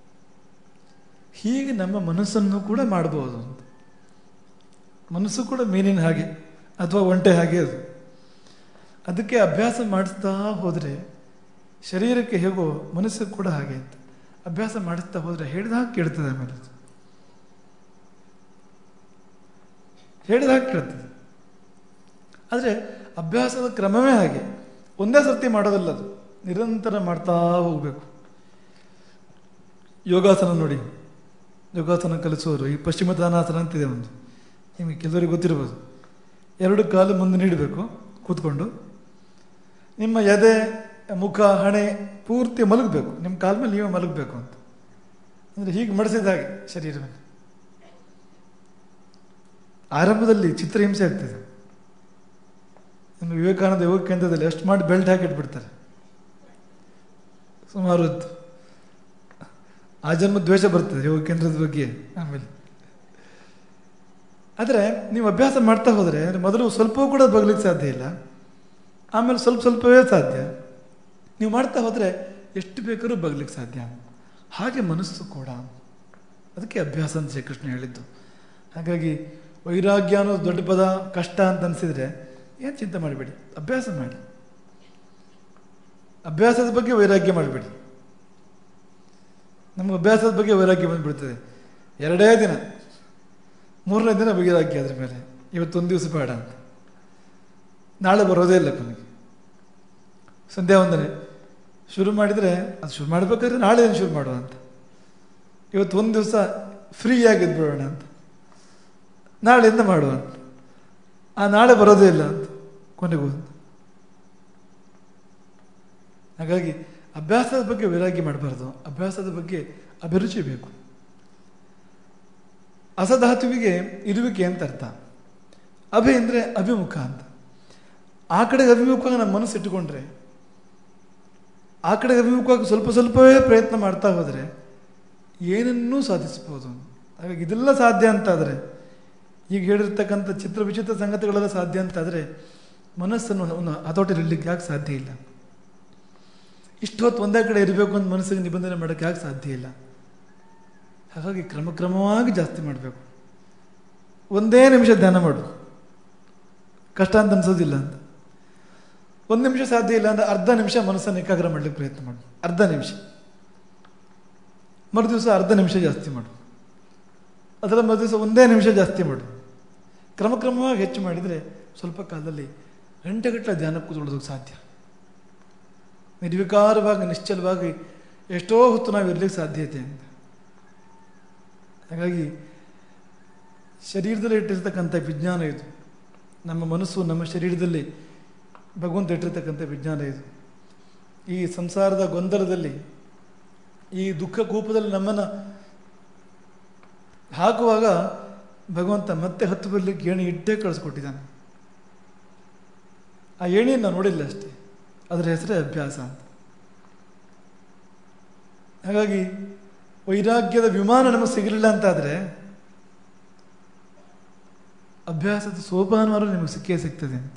ಹೀಗೆ ನಮ್ಮ ಮನಸ್ಸನ್ನು ಕೂಡ ಮಾಡಬಹುದು ಅಂತ ಮನಸ್ಸು ಕೂಡ ಮೀನಿನ ಹಾಗೆ ಅಥವಾ ಒಂಟೆ ಹಾಗೆ ಅದು ಅದಕ್ಕೆ ಅಭ್ಯಾಸ ಮಾಡಿಸ್ತಾ ಹೋದರೆ ಶರೀರಕ್ಕೆ ಹೇಗೋ ಮನಸ್ಸಿಗೆ ಕೂಡ ಹಾಗೆ ಅಂತ ಅಭ್ಯಾಸ ಮಾಡಿಸ್ತಾ ಹೋದರೆ ಹೇಳಿದಾಗ ಕೇಳ್ತದೆ ಆಮೇಲೆ ಹೇಳಿದಾಗ ಕೇಳ್ತದೆ ಆದರೆ ಅಭ್ಯಾಸದ ಕ್ರಮವೇ ಹಾಗೆ ಒಂದೇ ಸರ್ತಿ ಮಾಡೋದಲ್ಲ ಅದು ನಿರಂತರ ಮಾಡ್ತಾ ಹೋಗಬೇಕು ಯೋಗಾಸನ ನೋಡಿ ಯೋಗಾಸನ ಕಲಿಸುವವರು ಈ ಪಶ್ಚಿಮ ತಾನಾಸನ ಅಂತಿದೆ ಒಂದು ನಿಮಗೆ ಕೆಲವರಿಗೆ ಗೊತ್ತಿರ್ಬೋದು ಎರಡು ಕಾಲು ಮುಂದೆ ನೀಡಬೇಕು ಕೂತ್ಕೊಂಡು ನಿಮ್ಮ ಎದೆ ಮುಖ ಹಣೆ ಪೂರ್ತಿ ಮಲಗಬೇಕು ನಿಮ್ಮ ಕಾಲ ಮೇಲೆ ನೀವೇ ಮಲಗಬೇಕು ಅಂತ ಅಂದರೆ ಹೀಗೆ ಮಡಿಸಿದ ಹಾಗೆ ಶರೀರವನ್ನು ಆರಂಭದಲ್ಲಿ ಚಿತ್ರಹಿಂಸೆ ಆಗ್ತದೆ ಇನ್ನು ವಿವೇಕಾನಂದ ಯೋಗ ಕೇಂದ್ರದಲ್ಲಿ ಎಷ್ಟು ಮಾಡಿ ಬೆಲ್ಟ್ ಹಾಕಿಟ್ಬಿಡ್ತಾರೆ ಸುಮಾರು ಹೊತ್ತು ಆ ಜನ್ಮ ದ್ವೇಷ ಬರ್ತದೆ ಯೋಗ ಕೇಂದ್ರದ ಬಗ್ಗೆ ಆಮೇಲೆ ಆದರೆ ನೀವು ಅಭ್ಯಾಸ ಮಾಡ್ತಾ ಹೋದರೆ ಮೊದಲು ಸ್ವಲ್ಪವೂ ಕೂಡ ಬಗ್ಲಿಕ್ಕೆ ಸಾಧ್ಯ ಇಲ್ಲ ಆಮೇಲೆ ಸ್ವಲ್ಪ ಸ್ವಲ್ಪವೇ ಸಾಧ್ಯ ನೀವು ಮಾಡ್ತಾ ಹೋದರೆ ಎಷ್ಟು ಬೇಕಾದ್ರೂ ಬಗ್ಲಿಕ್ಕೆ ಸಾಧ್ಯ ಹಾಗೆ ಮನಸ್ಸು ಕೂಡ ಅದಕ್ಕೆ ಅಭ್ಯಾಸ ಅಂತ ಶ್ರೀಕೃಷ್ಣ ಹೇಳಿದ್ದು ಹಾಗಾಗಿ ವೈರಾಗ್ಯ ಅನ್ನೋದು ದೊಡ್ಡ ಪದ ಕಷ್ಟ ಅಂತ ಅನಿಸಿದ್ರೆ ಏನು ಚಿಂತೆ ಮಾಡಬೇಡಿ ಅಭ್ಯಾಸ ಮಾಡಿ ಅಭ್ಯಾಸದ ಬಗ್ಗೆ ವೈರಾಗ್ಯ ಮಾಡಬೇಡಿ ನಮ್ಗೆ ಅಭ್ಯಾಸದ ಬಗ್ಗೆ ವೈರಾಗ್ಯ ಬಂದ್ಬಿಡ್ತದೆ ಎರಡೇ ದಿನ ಮೂರನೇ ದಿನ ವೈರಾಗ್ಯ ಅದ್ರ ಮೇಲೆ ಇವತ್ತೊಂದು ದಿವಸ ಬೇಡ ಅಂತ ನಾಳೆ ಬರೋದೇ ಇಲ್ಲ ಕೊನೆಗೆ ಸಂಧ್ಯಾ ವಂದನೆ ಶುರು ಮಾಡಿದರೆ ಅದು ಶುರು ಮಾಡಬೇಕಾದ್ರೆ ನಾಳೆ ಏನು ಶುರು ಮಾಡುವ ಅಂತ ಇವತ್ತು ಒಂದು ದಿವಸ ಫ್ರೀಯಾಗಿ ಇದ್ಬಿಡೋಣ ಅಂತ ನಾಳೆಯಿಂದ ಮಾಡುವ ಅಂತ ಆ ನಾಳೆ ಬರೋದೇ ಇಲ್ಲ ಅಂತ ಕೊನೆಗೂ ಅಂತ ಹಾಗಾಗಿ ಅಭ್ಯಾಸದ ಬಗ್ಗೆ ವೈರಾಗ್ಯ ಮಾಡಬಾರ್ದು ಅಭ್ಯಾಸದ ಬಗ್ಗೆ ಅಭಿರುಚಿ ಬೇಕು ಅಸಧಾತುವಿಗೆ ಇರುವಿಕೆ ಅಂತ ಅರ್ಥ ಅಭಿ ಅಂದರೆ ಅಭಿಮುಖ ಅಂತ ಆ ಕಡೆಗೆ ಅಭಿಮುಖವಾಗಿ ನಮ್ಮ ಮನಸ್ಸು ಇಟ್ಟುಕೊಂಡ್ರೆ ಆ ಕಡೆಗೆ ಅಭಿಮುಖವಾಗಿ ಸ್ವಲ್ಪ ಸ್ವಲ್ಪವೇ ಪ್ರಯತ್ನ ಮಾಡ್ತಾ ಹೋದರೆ ಏನನ್ನೂ ಸಾಧಿಸ್ಬೋದು ಹಾಗಾಗಿ ಇದೆಲ್ಲ ಸಾಧ್ಯ ಅಂತಾದರೆ ಈಗ ಹೇಳಿರ್ತಕ್ಕಂಥ ಚಿತ್ರ ವಿಚಿತ್ರ ಸಂಗತಿಗಳೆಲ್ಲ ಸಾಧ್ಯ ಅಂತಾದರೆ ಮನಸ್ಸನ್ನು ಒಂದು ಹತೋಟಿಯಲ್ಲಿ ಇರಲಿಕ್ಕೆ ಯಾಕೆ ಸಾಧ್ಯ ಇಲ್ಲ ಇಷ್ಟು ಹೊತ್ತು ಒಂದೇ ಕಡೆ ಇರಬೇಕು ಅಂತ ಮನಸ್ಸಿಗೆ ನಿಬಂಧನೆ ಮಾಡೋಕ್ಕೆ ಯಾಕೆ ಸಾಧ್ಯ ಇಲ್ಲ ಹಾಗಾಗಿ ಕ್ರಮ ಕ್ರಮವಾಗಿ ಜಾಸ್ತಿ ಮಾಡಬೇಕು ಒಂದೇ ನಿಮಿಷ ಧ್ಯಾನ ಮಾಡು ಕಷ್ಟ ಅಂತ ಅನ್ಸೋದಿಲ್ಲ ಅಂತ ಒಂದು ನಿಮಿಷ ಸಾಧ್ಯ ಇಲ್ಲ ಅಂದ್ರೆ ಅರ್ಧ ನಿಮಿಷ ಮನಸ್ಸನ್ನು ಏಕಾಗ್ರ ಮಾಡ್ಲಿಕ್ಕೆ ಪ್ರಯತ್ನ ಮಾಡು ಅರ್ಧ ನಿಮಿಷ ಮರು ದಿವಸ ಅರ್ಧ ನಿಮಿಷ ಜಾಸ್ತಿ ಮಾಡು ಅದರ ಮರು ದಿವಸ ಒಂದೇ ನಿಮಿಷ ಜಾಸ್ತಿ ಮಾಡು ಕ್ರಮ ಕ್ರಮವಾಗಿ ಹೆಚ್ಚು ಮಾಡಿದರೆ ಸ್ವಲ್ಪ ಕಾಲದಲ್ಲಿ ಗಂಟೆಗಟ್ಟಲೆ ಧ್ಯಾನ ಕೂತ್ಕೊಳ್ಳೋದಕ್ಕೆ ಸಾಧ್ಯ ನಿರ್ವಿಕಾರವಾಗಿ ನಿಶ್ಚಲವಾಗಿ ಎಷ್ಟೋ ಹೊತ್ತು ನಾವು ಇರಲಿಕ್ಕೆ ಸಾಧ್ಯತೆ ಅಂತ ಹಾಗಾಗಿ ಶರೀರದಲ್ಲಿ ಇಟ್ಟಿರ್ತಕ್ಕಂಥ ವಿಜ್ಞಾನ ಇದು ನಮ್ಮ ಮನಸ್ಸು ನಮ್ಮ ಶರೀರದಲ್ಲಿ ಭಗವಂತ ಇಟ್ಟಿರ್ತಕ್ಕಂಥ ವಿಜ್ಞಾನ ಇದು ಈ ಸಂಸಾರದ ಗೊಂದಲದಲ್ಲಿ ಈ ದುಃಖ ಕೂಪದಲ್ಲಿ ನಮ್ಮನ್ನು ಹಾಕುವಾಗ ಭಗವಂತ ಮತ್ತೆ ಹತ್ತು ಬರಲಿಕ್ಕೆ ಏಣಿ ಇಟ್ಟೇ ಕಳಿಸ್ಕೊಟ್ಟಿದ್ದಾನೆ ಆ ಏಣಿಯನ್ನು ನಾವು ನೋಡಿಲ್ಲ ಅಷ್ಟೇ ಅದರ ಹೆಸರೇ ಅಭ್ಯಾಸ ಅಂತ ಹಾಗಾಗಿ ವೈರಾಗ್ಯದ ವಿಮಾನ ನಮಗೆ ಸಿಗಲಿಲ್ಲ ಅಂತಾದರೆ ಅಭ್ಯಾಸದ ಸೋಪಾನವಾರು ನಿಮಗೆ ಸಿಕ್ಕೇ ಸಿಗ್ತದೆ ಅಂತ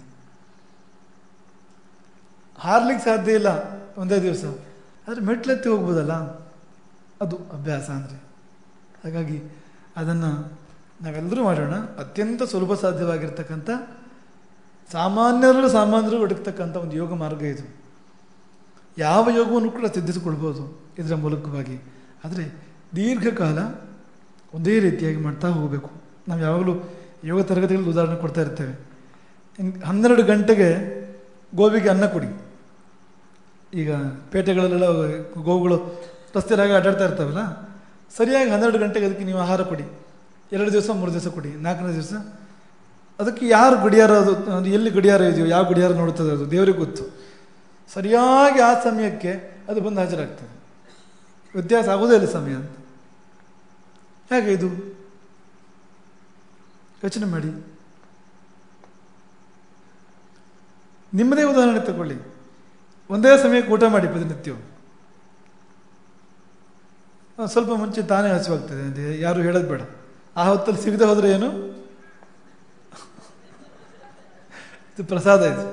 ಹಾರ್ಲಿಕ್ಕೆ ಸಾಧ್ಯ ಇಲ್ಲ ಒಂದೇ ದಿವಸ ಆದರೆ ಮೆಟ್ಲೆತ್ತಿ ಹೋಗ್ಬೋದಲ್ಲ ಅದು ಅಭ್ಯಾಸ ಅಂದರೆ ಹಾಗಾಗಿ ಅದನ್ನು ನಾವೆಲ್ಲರೂ ಮಾಡೋಣ ಅತ್ಯಂತ ಸುಲಭ ಸಾಧ್ಯವಾಗಿರ್ತಕ್ಕಂಥ ಸಾಮಾನ್ಯರಲ್ಲೂ ಸಾಮಾನ್ಯರು ಒಡಗ್ತಕ್ಕಂಥ ಒಂದು ಯೋಗ ಮಾರ್ಗ ಇದು ಯಾವ ಯೋಗವನ್ನು ಕೂಡ ಸಿದ್ಧಿಸಿಕೊಳ್ಬೋದು ಇದರ ಮೂಲಕವಾಗಿ ಆದರೆ ದೀರ್ಘಕಾಲ ಒಂದೇ ರೀತಿಯಾಗಿ ಮಾಡ್ತಾ ಹೋಗಬೇಕು ನಾವು ಯಾವಾಗಲೂ ಯೋಗ ತರಗತಿಗಳಲ್ಲಿ ಉದಾಹರಣೆ ಕೊಡ್ತಾ ಇರ್ತೇವೆ ಹನ್ನೆರಡು ಗಂಟೆಗೆ ಗೋವಿಗೆ ಅನ್ನ ಕೊಡಿ ಈಗ ಪೇಟೆಗಳಲ್ಲೆಲ್ಲ ಗೋವುಗಳು ರಸ್ತೆಯಾಗಿ ಅಡ್ಡಾಡ್ತಾ ಇರ್ತಾವಲ್ಲ ಸರಿಯಾಗಿ ಹನ್ನೆರಡು ಗಂಟೆಗೆ ಅದಕ್ಕೆ ನೀವು ಆಹಾರ ಕೊಡಿ ಎರಡು ದಿವಸ ಮೂರು ದಿವಸ ಕೊಡಿ ನಾಲ್ಕನೇ ದಿವಸ ಅದಕ್ಕೆ ಯಾರು ಗಡಿಯಾರ ಅದು ಅದು ಎಲ್ಲಿ ಗಡಿಯಾರ ಇದೆಯೋ ಯಾವ ಗಡಿಯಾರ ನೋಡ್ತದೆ ಅದು ದೇವರಿಗೆ ಗೊತ್ತು ಸರಿಯಾಗಿ ಆ ಸಮಯಕ್ಕೆ ಅದು ಬಂದು ಹಾಜರಾಗ್ತದೆ ವ್ಯತ್ಯಾಸ ಆಗೋದೇ ಇಲ್ಲ ಸಮಯ ಅಂತ ಹೇಗೆ ಇದು ಯೋಚನೆ ಮಾಡಿ ನಿಮ್ಮದೇ ಉದಾಹರಣೆ ತಗೊಳ್ಳಿ ಒಂದೇ ಸಮಯಕ್ಕೆ ಊಟ ಮಾಡಿ ಪ್ರತಿನಿತ್ಯ ಸ್ವಲ್ಪ ಮುಂಚೆ ತಾನೇ ಹಸಿವಾಗ್ತದೆ ಅಂತ ಯಾರು ಹೇಳೋದು ಬೇಡ ಆ ಹೊತ್ತಲ್ಲಿ ಸಿಗದೆ ಹೋದ್ರೆ ಏನು ಇದು ಪ್ರಸಾದ ಇದು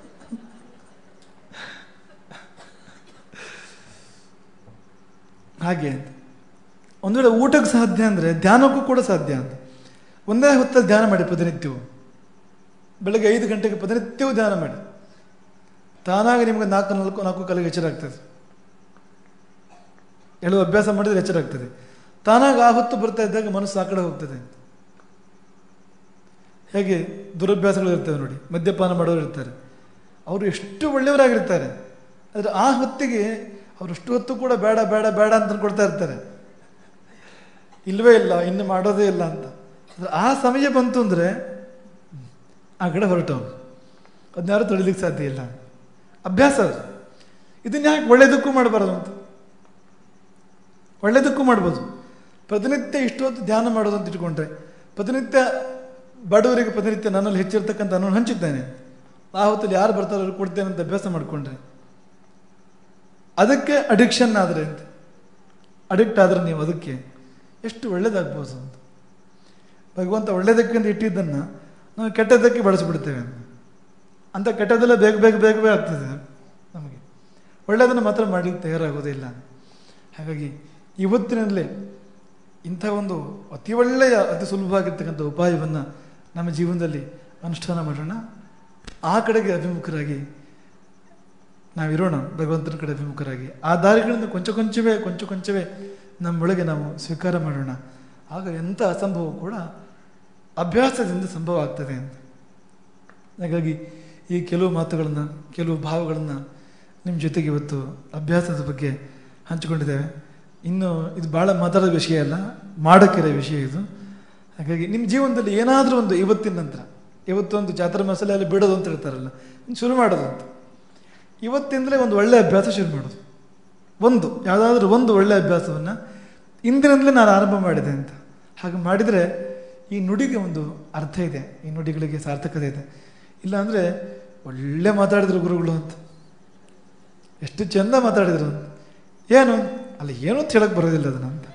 ಹಾಗೆ ಅಂತ ಒಂದು ವೇಳೆ ಊಟಕ್ಕೆ ಸಾಧ್ಯ ಅಂದರೆ ಧ್ಯಾನಕ್ಕೂ ಕೂಡ ಸಾಧ್ಯ ಅಂತ ಒಂದೇ ಹೊತ್ತಲ್ಲಿ ಧ್ಯಾನ ಮಾಡಿ ಪ್ರತಿನಿತ್ಯವೂ ಬೆಳಗ್ಗೆ ಐದು ಗಂಟೆಗೆ ಪ್ರತಿನಿತ್ಯವೂ ಧ್ಯಾನ ಮಾಡಿ ತಾನಾಗಿ ನಿಮಗೆ ನಾಲ್ಕು ನಾಲ್ಕು ನಾಲ್ಕು ಕಾಲಿಗೆ ಎಚ್ಚರ ಆಗ್ತದೆ ಹೇಳುವ ಅಭ್ಯಾಸ ಮಾಡಿದರೆ ಎಚ್ಚರ ಆಗ್ತದೆ ತಾನಾಗಿ ಆ ಹೊತ್ತು ಬರ್ತಾ ಇದ್ದಾಗ ಮನಸ್ಸು ಆ ಕಡೆ ಹೋಗ್ತದೆ ಹೇಗೆ ದುರಭ್ಯಾಸಗಳು ಇರ್ತವೆ ನೋಡಿ ಮದ್ಯಪಾನ ಮಾಡೋರು ಇರ್ತಾರೆ ಅವರು ಎಷ್ಟು ಒಳ್ಳೆಯವರಾಗಿರ್ತಾರೆ ಆದರೆ ಆ ಹೊತ್ತಿಗೆ ಅವರಷ್ಟು ಹೊತ್ತು ಕೂಡ ಬೇಡ ಬೇಡ ಬೇಡ ಅಂತ ಅನ್ಕೊಳ್ತಾ ಇರ್ತಾರೆ ಇಲ್ವೇ ಇಲ್ಲ ಇನ್ನು ಮಾಡೋದೇ ಇಲ್ಲ ಅಂತ ಆ ಸಮಯ ಬಂತು ಅಂದರೆ ಆ ಕಡೆ ಹೊರಟವನು ಅದನ್ನಾರು ತೊಳಿಲಿಕ್ಕೆ ಸಾಧ್ಯ ಇಲ್ಲ ಅಭ್ಯಾಸ ಅದು ಇದನ್ನ ಯಾಕೆ ಒಳ್ಳೇದಕ್ಕೂ ಮಾಡಬಾರದು ಅಂತ ಒಳ್ಳೇದಕ್ಕೂ ಮಾಡ್ಬೋದು ಪ್ರತಿನಿತ್ಯ ಇಷ್ಟೊತ್ತು ಧ್ಯಾನ ಮಾಡೋದು ಅಂತ ಇಟ್ಕೊಂಡ್ರೆ ಪ್ರತಿನಿತ್ಯ ಬಡವರಿಗೆ ಪ್ರತಿನಿತ್ಯ ನನ್ನಲ್ಲಿ ಹೆಚ್ಚಿರ್ತಕ್ಕಂಥ ನಾನು ಹಂಚಿದ್ದೇನೆ ಆ ಹೊತ್ತಲ್ಲಿ ಯಾರು ಬರ್ತಾರೋ ಅವ್ರಿಗೆ ಕೊಡ್ತೇನೆ ಅಂತ ಅಭ್ಯಾಸ ಮಾಡಿಕೊಂಡ್ರೆ ಅದಕ್ಕೆ ಅಡಿಕ್ಷನ್ ಆದರೆ ಅಂತ ಅಡಿಕ್ಟ್ ಆದರೆ ನೀವು ಅದಕ್ಕೆ ಎಷ್ಟು ಒಳ್ಳೇದಾಗ್ಬೋದು ಅಂತ ಭಗವಂತ ಒಳ್ಳೆಯದಕ್ಕೆ ಅಂತ ಇಟ್ಟಿದ್ದನ್ನು ನಾವು ಕೆಟ್ಟದ್ದಕ್ಕೆ ಬಳಸಿಬಿಡ್ತೇವೆ ಅಂತ ಕೆಟ್ಟದೆಲ್ಲ ಬೇಗ ಬೇಗ ಬೇಗ ಬೇಗ ಆಗ್ತದೆ ನಮಗೆ ಒಳ್ಳೆಯದನ್ನು ಮಾತ್ರ ಮಾಡಲಿಕ್ಕೆ ತಯಾರಾಗೋದಿಲ್ಲ ಹಾಗಾಗಿ ಇವತ್ತಿನಲ್ಲೇ ಇಂಥ ಒಂದು ಅತಿ ಒಳ್ಳೆಯ ಅತಿ ಸುಲಭವಾಗಿರ್ತಕ್ಕಂಥ ಉಪಾಯವನ್ನು ನಮ್ಮ ಜೀವನದಲ್ಲಿ ಅನುಷ್ಠಾನ ಮಾಡೋಣ ಆ ಕಡೆಗೆ ಅಭಿಮುಖರಾಗಿ ನಾವಿರೋಣ ಭಗವಂತನ ಕಡೆ ಅಭಿಮುಖರಾಗಿ ಆ ದಾರಿಗಳಿಂದ ಕೊಂಚ ಕೊಂಚವೇ ಕೊಂಚ ಕೊಂಚವೇ ನಮ್ಮೊಳಗೆ ನಾವು ಸ್ವೀಕಾರ ಮಾಡೋಣ ಆಗ ಎಂಥ ಅಸಂಭವ ಕೂಡ ಅಭ್ಯಾಸದಿಂದ ಸಂಭವ ಆಗ್ತದೆ ಅಂತ ಹಾಗಾಗಿ ಈ ಕೆಲವು ಮಾತುಗಳನ್ನು ಕೆಲವು ಭಾವಗಳನ್ನು ನಿಮ್ಮ ಜೊತೆಗೆ ಇವತ್ತು ಅಭ್ಯಾಸದ ಬಗ್ಗೆ ಹಂಚಿಕೊಂಡಿದ್ದೇವೆ ಇನ್ನು ಇದು ಭಾಳ ಮಾತಾಡೋ ವಿಷಯ ಅಲ್ಲ ಮಾಡೋಕ್ಕಿರೋ ವಿಷಯ ಇದು ಹಾಗಾಗಿ ನಿಮ್ಮ ಜೀವನದಲ್ಲಿ ಏನಾದರೂ ಒಂದು ಇವತ್ತಿನ ನಂತರ ಇವತ್ತೊಂದು ಜಾತ್ರೆ ಮಸಾಲೆಯಲ್ಲಿ ಬಿಡೋದು ಅಂತ ಹೇಳ್ತಾರಲ್ಲ ಇನ್ನು ಶುರು ಮಾಡೋದು ಅಂತ ಇವತ್ತಿಂದಲೇ ಒಂದು ಒಳ್ಳೆಯ ಅಭ್ಯಾಸ ಶುರು ಮಾಡೋದು ಒಂದು ಯಾವುದಾದ್ರೂ ಒಂದು ಒಳ್ಳೆಯ ಅಭ್ಯಾಸವನ್ನು ಇಂದಿನಿಂದಲೇ ನಾನು ಆರಂಭ ಮಾಡಿದೆ ಅಂತ ಹಾಗೆ ಮಾಡಿದರೆ ಈ ನುಡಿಗೆ ಒಂದು ಅರ್ಥ ಇದೆ ಈ ನುಡಿಗಳಿಗೆ ಸಾರ್ಥಕತೆ ಇದೆ ಇಲ್ಲಾಂದರೆ ಒಳ್ಳೆ ಮಾತಾಡಿದ್ರು ಗುರುಗಳು ಅಂತ ಎಷ್ಟು ಚೆಂದ ಮಾತಾಡಿದ್ರು ಅಂತ ಏನು ಅಲ್ಲ ಏನು ಅಂತ ಹೇಳಕ್ಕೆ ಬರೋದಿಲ್ಲ ಅದನ್ನ ಅಂತ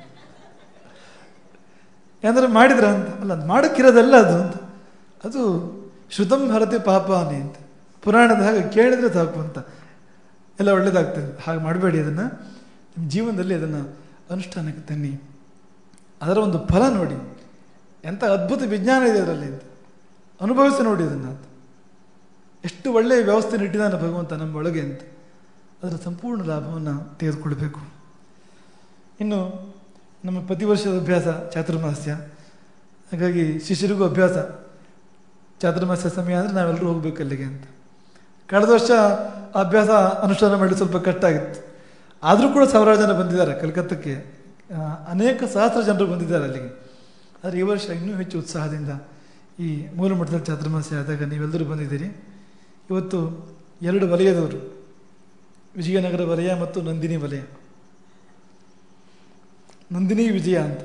ಏನಾದ್ರು ಮಾಡಿದ್ರ ಅಂತ ಅಲ್ಲ ಅದು ಮಾಡೋಕ್ಕಿರೋದಲ್ಲ ಅದು ಅಂತ ಅದು ಶ್ರುತಂ ಭರತಿ ಪಾಪಾನಿ ಅಂತ ಪುರಾಣದ ಹಾಗೆ ಕೇಳಿದ್ರೆ ಸಾಕು ಅಂತ ಎಲ್ಲ ಒಳ್ಳೇದಾಗ್ತದೆ ಹಾಗೆ ಮಾಡಬೇಡಿ ಅದನ್ನು ನಿಮ್ಮ ಜೀವನದಲ್ಲಿ ಅದನ್ನು ಅನುಷ್ಠಾನಕ್ಕೆ ತನ್ನಿ ಅದರ ಒಂದು ಫಲ ನೋಡಿ ಎಂಥ ಅದ್ಭುತ ವಿಜ್ಞಾನ ಇದೆ ಅದರಲ್ಲಿ ಅಂತ ಅನುಭವಿಸಿ ನೋಡಿ ಅದನ್ನು ಅಂತ ಎಷ್ಟು ಒಳ್ಳೆಯ ವ್ಯವಸ್ಥೆ ಇಟ್ಟಿದ್ದಾನೆ ಭಗವಂತ ನಮ್ಮ ಒಳಗೆ ಅಂತ ಅದರ ಸಂಪೂರ್ಣ ಲಾಭವನ್ನು ತೆಗೆದುಕೊಳ್ಬೇಕು ಇನ್ನು ನಮ್ಮ ಪ್ರತಿ ವರ್ಷದ ಅಭ್ಯಾಸ ಚಾತುರ್ಮಾಸ್ಯ ಹಾಗಾಗಿ ಶಿಷ್ಯರಿಗೂ ಅಭ್ಯಾಸ ಚಾತುರ್ಮಾಸ್ಯ ಸಮಯ ಅಂದರೆ ನಾವೆಲ್ಲರೂ ಹೋಗ್ಬೇಕು ಅಲ್ಲಿಗೆ ಅಂತ ಕಳೆದ ವರ್ಷ ಆ ಅಭ್ಯಾಸ ಅನುಷ್ಠಾನ ಮಾಡಿ ಸ್ವಲ್ಪ ಕಷ್ಟ ಆಗಿತ್ತು ಆದರೂ ಕೂಡ ಸಾವಿರಾರು ಜನ ಬಂದಿದ್ದಾರೆ ಕಲ್ಕತ್ತಕ್ಕೆ ಆ, ಅನೇಕ ಸಹಸ್ರ ಜನರು ಬಂದಿದ್ದಾರೆ ಅಲ್ಲಿಗೆ ಆದರೆ ಈ ವರ್ಷ ಇನ್ನೂ ಹೆಚ್ಚು ಉತ್ಸಾಹದಿಂದ ಈ ಮೂಲ ಮಠದಲ್ಲಿ ಚಾತುರ್ಮಾಸ್ಯ ಆದಾಗ ನೀವೆಲ್ಲರೂ ಬಂದಿದ್ದೀರಿ ಇವತ್ತು ಎರಡು ವಲಯದವರು ವಿಜಯನಗರ ವಲಯ ಮತ್ತು ನಂದಿನಿ ವಲಯ ನಂದಿನಿ ವಿಜಯ ಅಂತ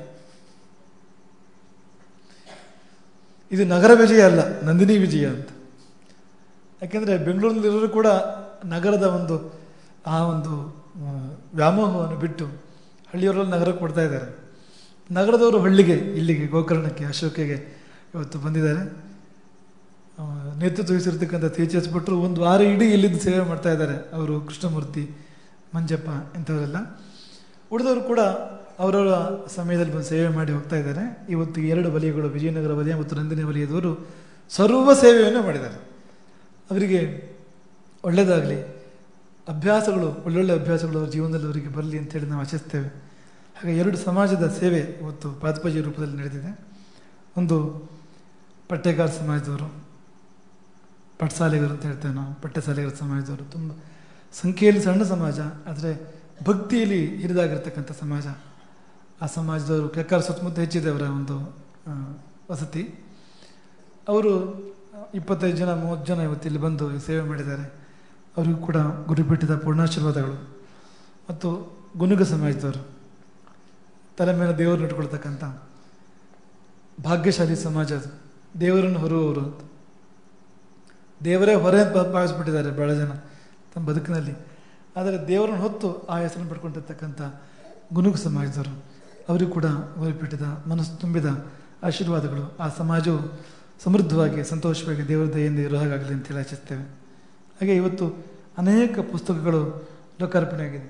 ಇದು ನಗರ ವಿಜಯ ಅಲ್ಲ ನಂದಿನಿ ವಿಜಯ ಅಂತ ಯಾಕೆಂದರೆ ಬೆಂಗಳೂರಿನಲ್ಲಿರೋರು ಕೂಡ ನಗರದ ಒಂದು ಆ ಒಂದು ಆ, ವ್ಯಾಮೋಹವನ್ನು ಬಿಟ್ಟು ಹಳ್ಳಿಯವರೆಲ್ಲ ನಗರಕ್ಕೆ ಕೊಡ್ತಾ ಇದ್ದಾರೆ ನಗರದವರು ಹಳ್ಳಿಗೆ ಇಲ್ಲಿಗೆ ಗೋಕರ್ಣಕ್ಕೆ ಅಶೋಕೆಗೆ ಇವತ್ತು ಬಂದಿದ್ದಾರೆ ಆ, ನೇತೃತ್ವ ವಹಿಸಿರ್ತಕ್ಕಂಥ ತೇಜಸ್ ಭಟ್ರು ಒಂದು ವಾರ ಇಡೀ ಇಲ್ಲಿದ್ದು ಸೇವೆ ಮಾಡ್ತಾ ಇದ್ದಾರೆ ಅವರು ಕೃಷ್ಣಮೂರ್ತಿ ಮಂಜಪ್ಪ ಇಂಥವರೆಲ್ಲ ಉಳಿದವರು ಕೂಡ ಅವರವರ ಸಮಯದಲ್ಲಿ ಬಂದು ಸೇವೆ ಮಾಡಿ ಹೋಗ್ತಾ ಇದ್ದಾರೆ ಇವತ್ತು ಈ ಎರಡು ವಲಯಗಳು ವಿಜಯನಗರ ವಲಯ ಮತ್ತು ನಂದಿನಿ ವಲಯದವರು ಸರ್ವ ಸೇವೆಯನ್ನು ಮಾಡಿದ್ದಾರೆ ಅವರಿಗೆ ಒಳ್ಳೆಯದಾಗಲಿ ಅಭ್ಯಾಸಗಳು ಒಳ್ಳೊಳ್ಳೆ ಅಭ್ಯಾಸಗಳು ಅವ್ರ ಜೀವನದಲ್ಲಿ ಅವರಿಗೆ ಬರಲಿ ಅಂತೇಳಿ ನಾವು ಆಶಿಸ್ತೇವೆ ಹಾಗೆ ಎರಡು ಸಮಾಜದ ಸೇವೆ ಇವತ್ತು ಪಾದಪೂಜೆ ರೂಪದಲ್ಲಿ ನಡೆದಿದೆ ಒಂದು ಪಟ್ಟೆಗಾರ ಸಮಾಜದವರು ಪಟ್ಸಾಲಿಗರು ಅಂತ ಹೇಳ್ತೇವೆ ನಾವು ಪಟ್ಟೆಸಾಲಿಗರ ಸಮಾಜದವರು ತುಂಬ ಸಂಖ್ಯೆಯಲ್ಲಿ ಸಣ್ಣ ಸಮಾಜ ಆದರೆ ಭಕ್ತಿಯಲ್ಲಿ ಹಿರಿದಾಗಿರ್ತಕ್ಕಂಥ ಸಮಾಜ ಆ ಸಮಾಜದವರು ಕೆಕ್ಕಾರ ಸುತ್ತಮುತ್ತ ಹೆಚ್ಚಿದೆ ಅವರ ಒಂದು ಆ, ವಸತಿ ಅವರು ಇಪ್ಪತ್ತೈದು ಜನ ಮೂವತ್ತು ಜನ ಇವತ್ತು ಇಲ್ಲಿ ಬಂದು ಸೇವೆ ಮಾಡಿದ್ದಾರೆ ಅವರಿಗೂ ಕೂಡ ಗುರುಪೀಠದ ಪೂರ್ಣಾಶೀರ್ವಾದಗಳು ಮತ್ತು ಗುನುಗ ಸಮಾಜದವರು ತಲೆ ಮೇಲೆ ದೇವರು ಇಟ್ಕೊಳ್ತಕ್ಕಂಥ ಭಾಗ್ಯಶಾಲಿ ಸಮಾಜ ಅದು ದೇವರನ್ನು ಹೊರುವವರು ಅಂತ ದೇವರೇ ಹೊರೆ ಅಂತ ಭಾವಿಸ್ಬಿಟ್ಟಿದ್ದಾರೆ ಬಹಳ ಜನ ತಮ್ಮ ಬದುಕಿನಲ್ಲಿ ಆದರೆ ದೇವರನ್ನು ಹೊತ್ತು ಆ ಹೆಸರನ್ನು ಪಡ್ಕೊಂಡಿರ್ತಕ್ಕಂಥ ಗುನುಗು ಸಮಾಜದವರು ಅವರಿಗೂ ಕೂಡ ಗುರುಪೀಠದ ಮನಸ್ಸು ತುಂಬಿದ ಆಶೀರ್ವಾದಗಳು ಆ ಸಮಾಜವು ಸಮೃದ್ಧವಾಗಿ ಸಂತೋಷವಾಗಿ ದೇವರ ದಯೆಯಿಂದ ಇರೋ ಹಾಗಾಗಲಿ ಅಂತೇಳಿ ಆಶಿಸ್ತೇವೆ ಹಾಗೆ ಇವತ್ತು ಅನೇಕ ಪುಸ್ತಕಗಳು ಲೋಕಾರ್ಪಣೆಯಾಗಿದೆ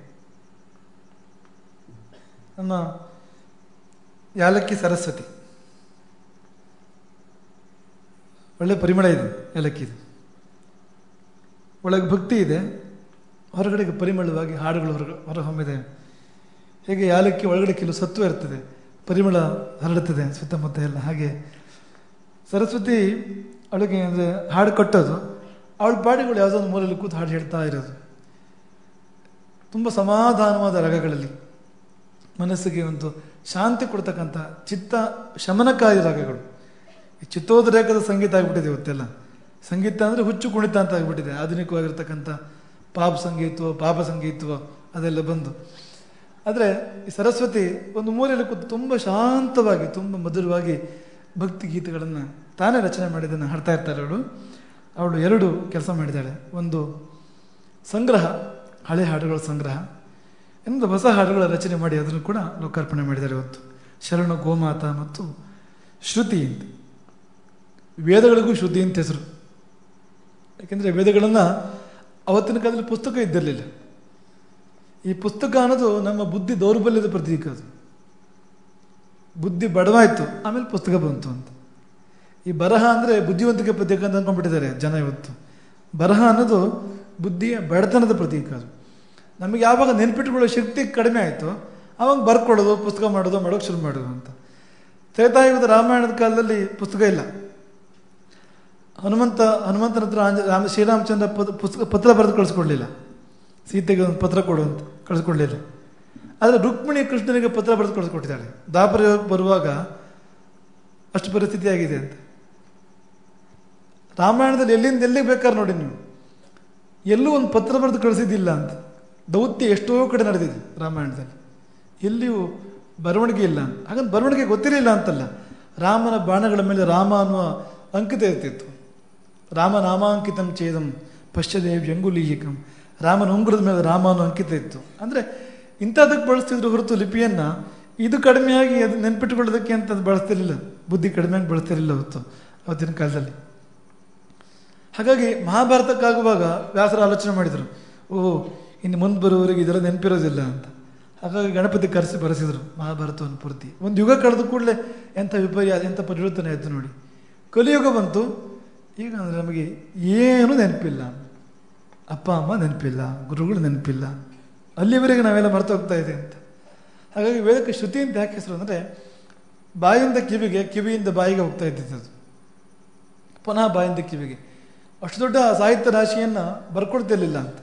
ನಮ್ಮ ಯಾಲಕ್ಕಿ ಸರಸ್ವತಿ ಒಳ್ಳೆ ಪರಿಮಳ ಇದೆ ಏಲಕ್ಕಿದು ಒಳಗೆ ಭಕ್ತಿ ಇದೆ ಹೊರಗಡೆಗೆ ಪರಿಮಳವಾಗಿ ಹಾಡುಗಳು ಹೊರ ಹೊರಹೊಮ್ಮಿದೆ ಹೇಗೆ ಯಾಲಕ್ಕಿ ಒಳಗಡೆ ಕೆಲವು ಸತ್ವ ಇರ್ತದೆ ಪರಿಮಳ ಹರಡುತ್ತದೆ ಸುತ್ತಮುತ್ತ ಎಲ್ಲ ಹಾಗೆ ಸರಸ್ವತಿ ಅವಳಿಗೆ ಅಂದರೆ ಹಾಡು ಕಟ್ಟೋದು ಅವಳ ಪಾಡಿಗಳು ಯಾವುದೋ ಒಂದು ಮೂಲೆಯಲ್ಲಿ ಕೂತು ಹಾಡು ಹೇಳ್ತಾ ಇರೋದು ತುಂಬ ಸಮಾಧಾನವಾದ ರಾಗಗಳಲ್ಲಿ ಮನಸ್ಸಿಗೆ ಒಂದು ಶಾಂತಿ ಕೊಡ್ತಕ್ಕಂಥ ಚಿತ್ತ ಶಮನಕಾರಿ ರಾಗಗಳು ಈ ಚಿತ್ತೋದ್ರೇಕದ ಸಂಗೀತ ಆಗಿಬಿಟ್ಟಿದೆ ಇವತ್ತೆಲ್ಲ ಸಂಗೀತ ಅಂದರೆ ಹುಚ್ಚು ಕುಣಿತ ಅಂತ ಆಗಿಬಿಟ್ಟಿದೆ ಆಧುನಿಕವಾಗಿರ್ತಕ್ಕಂಥ ಪಾಪ್ ಸಂಗೀತವೋ ಪಾಪ ಸಂಗೀತವೋ ಅದೆಲ್ಲ ಬಂದು ಆದರೆ ಈ ಸರಸ್ವತಿ ಒಂದು ಮೂಲೆಯಲ್ಲಿ ಕೂತು ತುಂಬ ಶಾಂತವಾಗಿ ತುಂಬ ಮಧುರವಾಗಿ ಭಕ್ತಿ ಗೀತೆಗಳನ್ನು ತಾನೇ ರಚನೆ ಮಾಡಿದ್ದನ್ನು ಹಾಡ್ತಾ ಇರ್ತಾಳೆ ಅವಳು ಅವಳು ಎರಡು ಕೆಲಸ ಮಾಡಿದ್ದಾಳೆ ಒಂದು ಸಂಗ್ರಹ ಹಳೆ ಹಾಡುಗಳ ಸಂಗ್ರಹ ಇನ್ನೊಂದು ಹೊಸ ಹಾಡುಗಳ ರಚನೆ ಮಾಡಿ ಅದನ್ನು ಕೂಡ ಲೋಕಾರ್ಪಣೆ ಮಾಡಿದ್ದಾರೆ ಇವತ್ತು ಶರಣ ಗೋಮಾತ ಮತ್ತು ಶ್ರುತಿ ಅಂತ ವೇದಗಳಿಗೂ ಶ್ರುತಿ ಅಂತ ಹೆಸರು ಯಾಕೆಂದರೆ ವೇದಗಳನ್ನು ಅವತ್ತಿನ ಕಾಲದಲ್ಲಿ ಪುಸ್ತಕ ಇದ್ದಿರಲಿಲ್ಲ ಈ ಪುಸ್ತಕ ಅನ್ನೋದು ನಮ್ಮ ಬುದ್ಧಿ ದೌರ್ಬಲ್ಯದ ಪ್ರತೀಕ ಅದು ಬುದ್ಧಿ ಬಡವಾಯಿತು ಆಮೇಲೆ ಪುಸ್ತಕ ಬಂತು ಅಂತ ಈ ಬರಹ ಅಂದರೆ ಬುದ್ಧಿವಂತಿಕೆ ಪ್ರತೀಕ ಅಂತ ಅಂದ್ಕೊಂಡ್ಬಿಟ್ಟಿದ್ದಾರೆ ಜನ ಇವತ್ತು ಬರಹ ಅನ್ನೋದು ಬುದ್ಧಿಯ ಬಡತನದ ಪ್ರತೀಕ ಅದು ನಮಗೆ ಯಾವಾಗ ನೆನ್ಪಿಟ್ಕೊಳ್ಳೋ ಶಕ್ತಿ ಕಡಿಮೆ ಆಯಿತು ಆವಾಗ ಬರ್ಕೊಳ್ಳೋದು ಪುಸ್ತಕ ಮಾಡೋದು ಮಾಡೋಕೆ ಶುರು ಮಾಡೋದು ಅಂತ ತ್ರೇತಾಯುಗದ ರಾಮಾಯಣದ ಕಾಲದಲ್ಲಿ ಪುಸ್ತಕ ಇಲ್ಲ ಹನುಮಂತ ಹನುಮಂತನ ಹತ್ರ ಆಂಜ ರಾಮ ಶ್ರೀರಾಮಚಂದ್ರ ಪದ ಪುಸ್ತಕ ಪತ್ರ ಬರೆದು ಕಳಿಸ್ಕೊಡ್ಲಿಲ್ಲ ಸೀತೆಗೆ ಒಂದು ಪತ್ರ ಕೊಡು ಅಂತ ಕಳಿಸ್ಕೊಡ್ಲಿಲ್ಲ ಆದರೆ ರುಕ್ಮಿಣಿ ಕೃಷ್ಣನಿಗೆ ಪತ್ರ ಬರೆದು ಕಳಿಸ್ಕೊಟ್ಟಿದ್ದಾಳೆ ದಾಪರ ಬರುವಾಗ ಅಷ್ಟು ಪರಿಸ್ಥಿತಿ ಆಗಿದೆ ಅಂತ ರಾಮಾಯಣದಲ್ಲಿ ಎಲ್ಲಿಂದ ಎಲ್ಲಿಗೆ ಬೇಕಾದ್ರೆ ನೋಡಿ ನೀವು ಎಲ್ಲೂ ಒಂದು ಪತ್ರ ಬರೆದು ಕಳಿಸಿದ್ದಿಲ್ಲ ಅಂತ ದೌತ್ಯ ಎಷ್ಟೋ ಕಡೆ ನಡೆದಿದೆ ರಾಮಾಯಣದಲ್ಲಿ ಎಲ್ಲಿಯೂ ಬರವಣಿಗೆ ಇಲ್ಲ ಹಾಗಂತ ಬರವಣಿಗೆ ಗೊತ್ತಿರಲಿಲ್ಲ ಅಂತಲ್ಲ ರಾಮನ ಬಾಣಗಳ ಮೇಲೆ ರಾಮ ಅನ್ನುವ ಅಂಕಿತ ಇರ್ತಿತ್ತು ರಾಮ ನಾಮಾಂಕಿತಂ ಛೇದಂ ಪಶ್ಚದೇವ್ ಅಂಗುಲೀಹಿಕಂ ರಾಮನ ಉಂಗುರದ ಮೇಲೆ ರಾಮ ಅನ್ನೋ ಅಂಕಿತ ಇತ್ತು ಅಂದರೆ ಇಂಥದಕ್ಕೆ ಬಳಸ್ತಿದ್ರು ಹೊರತು ಲಿಪಿಯನ್ನು ಇದು ಕಡಿಮೆಯಾಗಿ ಅದು ನೆನ್ಪಿಟ್ಕೊಳ್ಳೋದಕ್ಕೆ ಅಂತ ಅದು ಬಳಸ್ತಿರ್ಲಿಲ್ಲ ಬುದ್ಧಿ ಕಡಿಮೆಯಾಗಿ ಬಳಸ್ತಿರಲಿಲ್ಲ ಹೊತ್ತು ಅವತ್ತಿನ ಕಾಲದಲ್ಲಿ ಹಾಗಾಗಿ ಮಹಾಭಾರತಕ್ಕಾಗುವಾಗ ವ್ಯಾಸರ ಆಲೋಚನೆ ಮಾಡಿದರು ಓ ಇನ್ನು ಮುಂದೆ ಬರುವವರಿಗೆ ಇದೆಲ್ಲ ನೆನಪಿರೋದಿಲ್ಲ ಅಂತ ಹಾಗಾಗಿ ಗಣಪತಿ ಕರೆಸಿ ಬರೆಸಿದರು ಮಹಾಭಾರತವನ್ನು ಪೂರ್ತಿ ಒಂದು ಯುಗ ಕಳೆದ ಕೂಡಲೇ ಎಂಥ ವಿಪರ್ಯ ಎಂಥ ಪರಿವರ್ತನೆ ಆಯಿತು ನೋಡಿ ಕಲಿಯುಗ ಬಂತು ಈಗ ಅಂದರೆ ನಮಗೆ ಏನೂ ನೆನಪಿಲ್ಲ ಅಪ್ಪ ಅಮ್ಮ ನೆನಪಿಲ್ಲ ಗುರುಗಳು ನೆನಪಿಲ್ಲ ಅಲ್ಲಿವರೆಗೆ ನಾವೆಲ್ಲ ಮರೆತು ಹೋಗ್ತಾ ಇದೆ ಅಂತ ಹಾಗಾಗಿ ವೇದಕ್ಕೆ ಶ್ರುತಿ ಅಂತ ಯಾಕೆ ಹೆಸರು ಅಂದರೆ ಬಾಯಿಂದ ಕಿವಿಗೆ ಕಿವಿಯಿಂದ ಬಾಯಿಗೆ ಹೋಗ್ತಾ ಇದ್ದಿದ್ದು ಅದು ಪುನಃ ಬಾಯಿಂದ ಕಿವಿಗೆ ಅಷ್ಟು ದೊಡ್ಡ ಸಾಹಿತ್ಯ ರಾಶಿಯನ್ನು ಬರ್ಕೊಡ್ತಿರ್ಲಿಲ್ಲ ಅಂತ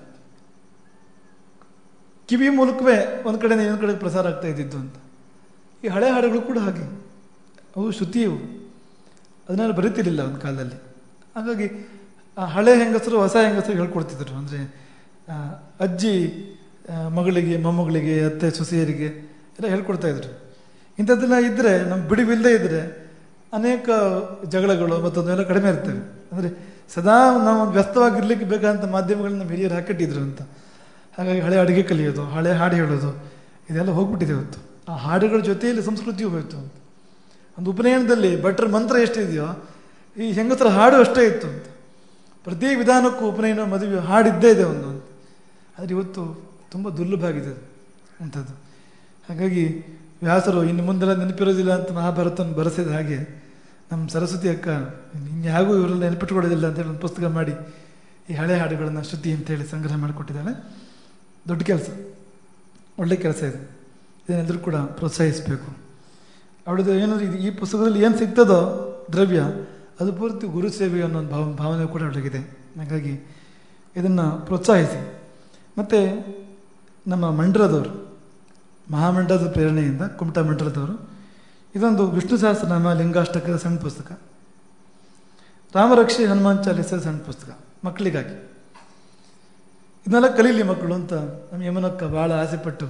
ಕಿವಿ ಮೂಲಕವೇ ಒಂದು ಕಡೆ ಇನ್ನೊಂದು ಕಡೆ ಪ್ರಸಾರ ಆಗ್ತಾ ಇದ್ದಿದ್ದು ಅಂತ ಈ ಹಳೆ ಹಾಡುಗಳು ಕೂಡ ಹಾಗೆ ಅವು ಶ್ರುತಿಯವು ಅದನ್ನೆಲ್ಲ ಬರೀತಿರ್ಲಿಲ್ಲ ಒಂದು ಕಾಲದಲ್ಲಿ ಹಾಗಾಗಿ ಆ ಹಳೆ ಹೆಂಗಸರು ಹೊಸ ಹೆಂಗಸರು ಹೇಳ್ಕೊಡ್ತಿದ್ರು ಅಂದರೆ ಅಜ್ಜಿ ಮಗಳಿಗೆ ಮೊಮ್ಮಗಳಿಗೆ ಅತ್ತೆ ಸೊಸೆಯರಿಗೆ ಎಲ್ಲ ಹೇಳ್ಕೊಡ್ತಾ ಇದ್ರು ಇಂಥದ್ದೆಲ್ಲ ಇದ್ದರೆ ನಮ್ಮ ಬಿಡುವಿಲ್ಲದೆ ಇದ್ದರೆ ಅನೇಕ ಜಗಳಗಳು ಮತ್ತೊಂದೆಲ್ಲ ಕಡಿಮೆ ಇರ್ತವೆ ಅಂದರೆ ಸದಾ ನಾವು ವ್ಯಸ್ತವಾಗಿರ್ಲಿಕ್ಕೆ ಬೇಕಾದಂಥ ಮಾಧ್ಯಮಗಳನ್ನ ನಮ್ಮ ಹಿರಿಯರು ಹಾಕಿಟ್ಟಿದ್ರು ಅಂತ ಹಾಗಾಗಿ ಹಳೆ ಅಡುಗೆ ಕಲಿಯೋದು ಹಳೆ ಹಾಡು ಹೇಳೋದು ಇದೆಲ್ಲ ಹೋಗ್ಬಿಟ್ಟಿದೆ ಇವತ್ತು ಆ ಹಾಡುಗಳ ಜೊತೆಯಲ್ಲಿ ಸಂಸ್ಕೃತಿಯೂ ಹೋಯಿತು ಅಂತ ಒಂದು ಉಪನಯನದಲ್ಲಿ ಭಟ್ರ ಮಂತ್ರ ಎಷ್ಟಿದೆಯೋ ಈ ಹೆಂಗಸರ ಹಾಡು ಅಷ್ಟೇ ಇತ್ತು ಅಂತ ಪ್ರತಿ ವಿಧಾನಕ್ಕೂ ಉಪನಯನ ಮದುವೆ ಹಾಡಿದ್ದೇ ಇದೆ ಒಂದು ಅಂತ ಆದರೆ ಇವತ್ತು ತುಂಬ ದುರ್ಲಭ ಆಗಿದೆ ಅದು ಅಂಥದ್ದು ಹಾಗಾಗಿ ವ್ಯಾಸರು ಇನ್ನು ಮುಂದೆಲ್ಲ ನೆನಪಿರೋದಿಲ್ಲ ಅಂತ ಮಹಾಭಾರತವನ್ನು ಬರೆಸಿದ ಹಾಗೆ ನಮ್ಮ ಸರಸ್ವತಿ ಅಕ್ಕ ಇನ್ಯಾಗೂ ಇವರೆಲ್ಲ ನೆನಪಿಟ್ಕೊಳ್ಳೋದಿಲ್ಲ ಅಂತೇಳಿ ಒಂದು ಪುಸ್ತಕ ಮಾಡಿ ಈ ಹಳೆ ಹಾಡುಗಳನ್ನು ಶ್ರುತಿ ಅಂತೇಳಿ ಸಂಗ್ರಹ ಮಾಡಿಕೊಟ್ಟಿದ್ದಾಳೆ ದೊಡ್ಡ ಕೆಲಸ ಒಳ್ಳೆ ಕೆಲಸ ಇದೆ ಇದನ್ನೆಲ್ಲರೂ ಕೂಡ ಪ್ರೋತ್ಸಾಹಿಸಬೇಕು ಅವಳದು ಏನಾದ್ರು ಇದು ಈ ಪುಸ್ತಕದಲ್ಲಿ ಏನು ಸಿಗ್ತದೋ ದ್ರವ್ಯ ಅದು ಪೂರ್ತಿ ಗುರು ಸೇವೆ ಅನ್ನೋ ಒಂದು ಭಾವ ಭಾವನೆ ಕೂಡ ಅವಳಿಗಿದೆ ಹಾಗಾಗಿ ಇದನ್ನು ಪ್ರೋತ್ಸಾಹಿಸಿ ಮತ್ತು ನಮ್ಮ ಮಂಡ್ರದವರು ಮಹಾಮಂಡಲದ ಪ್ರೇರಣೆಯಿಂದ ಕುಮಟಾ ಮಂಡಲದವರು ಇದೊಂದು ವಿಷ್ಣು ಸಹಸ್ರನಾಮ ಲಿಂಗಾಷ್ಟಕದ ಸಣ್ಣ ಪುಸ್ತಕ ರಾಮರಕ್ಷೆ ಹನುಮಾನ್ ಚಾಲಿಸ ಸಣ್ಣ ಪುಸ್ತಕ ಮಕ್ಕಳಿಗಾಗಿ ಇದನ್ನೆಲ್ಲ ಕಲೀಲಿ ಮಕ್ಕಳು ಅಂತ ನಮ್ಮ ಯಮನಕ್ಕ ಭಾಳ ಆಸೆಪಟ್ಟು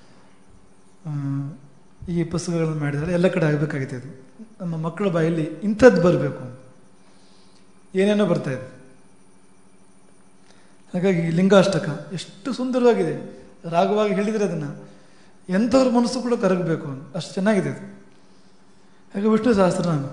ಈ ಪುಸ್ತಕಗಳನ್ನು ಮಾಡಿದ್ದಾರೆ ಎಲ್ಲ ಕಡೆ ಆಗಬೇಕಾಗಿದೆ ಅದು ನಮ್ಮ ಮಕ್ಕಳ ಬಾಯಲ್ಲಿ ಇಂಥದ್ದು ಬರಬೇಕು ಏನೇನೋ ಬರ್ತಾ ಇದೆ ಹಾಗಾಗಿ ಲಿಂಗಾಷ್ಟಕ ಎಷ್ಟು ಸುಂದರವಾಗಿದೆ ರಾಗವಾಗಿ ಹೇಳಿದರೆ ಅದನ್ನು ಎಂಥವ್ರ ಮನಸ್ಸು ಕೂಡ ಕರಗಬೇಕು ಅಷ್ಟು ಚೆನ್ನಾಗಿದೆ ಅದು ಹಾಗೆ ವಿಷ್ಣು ಸಹಸ್ರನಾಮ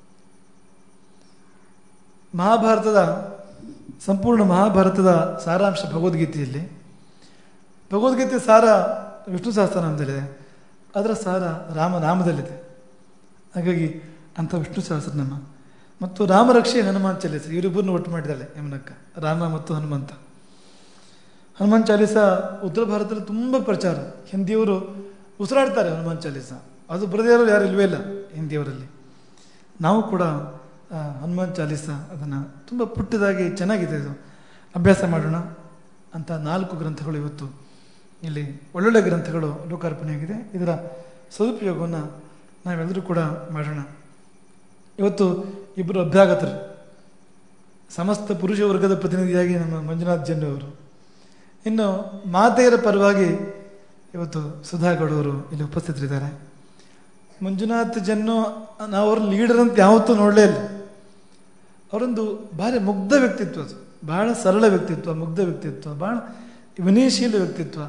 ಮಹಾಭಾರತದ ಸಂಪೂರ್ಣ ಮಹಾಭಾರತದ ಸಾರಾಂಶ ಭಗವದ್ಗೀತೆಯಲ್ಲಿ ಭಗವದ್ಗೀತೆ ಸಾರ ವಿಷ್ಣು ಸಹಸ್ರನಾಮದಲ್ಲಿದೆ ಅದರ ಸಾರ ರಾಮನಾಮದಲ್ಲಿದೆ ಹಾಗಾಗಿ ಅಂಥ ವಿಷ್ಣು ಸಹಸ್ರನಾಮ ಮತ್ತು ರಾಮರಕ್ಷೆ ಹನುಮಾನ್ ಚಾಲೀಸ ಇವರಿಬ್ಬರನ್ನು ಒಟ್ಟು ಮಾಡಿದ್ದಾಳೆ ಯಮನಕ್ಕ ರಾಮ ಮತ್ತು ಹನುಮಂತ ಹನುಮಾನ್ ಚಾಲೀಸ ಉತ್ತರ ಭಾರತದಲ್ಲಿ ತುಂಬ ಪ್ರಚಾರ ಹಿಂದಿಯವರು ಉಸಿರಾಡ್ತಾರೆ ಹನುಮಾನ್ ಚಾಲೀಸ ಅದು ಬರದೇ ಇರೋರು ಯಾರು ಇಲ್ವೇ ಇಲ್ಲ ಹಿಂದಿಯವರಲ್ಲಿ ನಾವು ಕೂಡ ಹನುಮಾನ್ ಚಾಲೀಸ ಅದನ್ನು ತುಂಬ ಪುಟ್ಟದಾಗಿ ಚೆನ್ನಾಗಿದೆ ಇದು ಅಭ್ಯಾಸ ಮಾಡೋಣ ಅಂತ ನಾಲ್ಕು ಗ್ರಂಥಗಳು ಇವತ್ತು ಇಲ್ಲಿ ಒಳ್ಳೊಳ್ಳೆ ಗ್ರಂಥಗಳು ಲೋಕಾರ್ಪಣೆಯಾಗಿದೆ ಇದರ ಸದುಪಯೋಗವನ್ನು ನಾವೆಲ್ಲರೂ ಕೂಡ ಮಾಡೋಣ ಇವತ್ತು ಇಬ್ಬರು ಅಭ್ಯಾಗತರು ಸಮಸ್ತ ಪುರುಷ ವರ್ಗದ ಪ್ರತಿನಿಧಿಯಾಗಿ ನಮ್ಮ ಮಂಜುನಾಥ್ ಜನ್ ಅವರು ಇನ್ನು ಮಾತೆಯರ ಪರವಾಗಿ ಇವತ್ತು ಸುಧಾಗೌಡವರು ಇಲ್ಲಿ ಉಪಸ್ಥಿತರಿದ್ದಾರೆ ಮಂಜುನಾಥ್ ಜನ್ನು ನಾವು ಅವ್ರ ಲೀಡರ್ ಅಂತ ಯಾವತ್ತೂ ನೋಡಲೇ ಇಲ್ಲ ಅವರೊಂದು ಭಾರಿ ಮುಗ್ಧ ವ್ಯಕ್ತಿತ್ವ ಅದು ಬಹಳ ಸರಳ ವ್ಯಕ್ತಿತ್ವ ಮುಗ್ಧ ವ್ಯಕ್ತಿತ್ವ ಬಹಳ ವಿನಯಶೀಲ ವ್ಯಕ್ತಿತ್ವ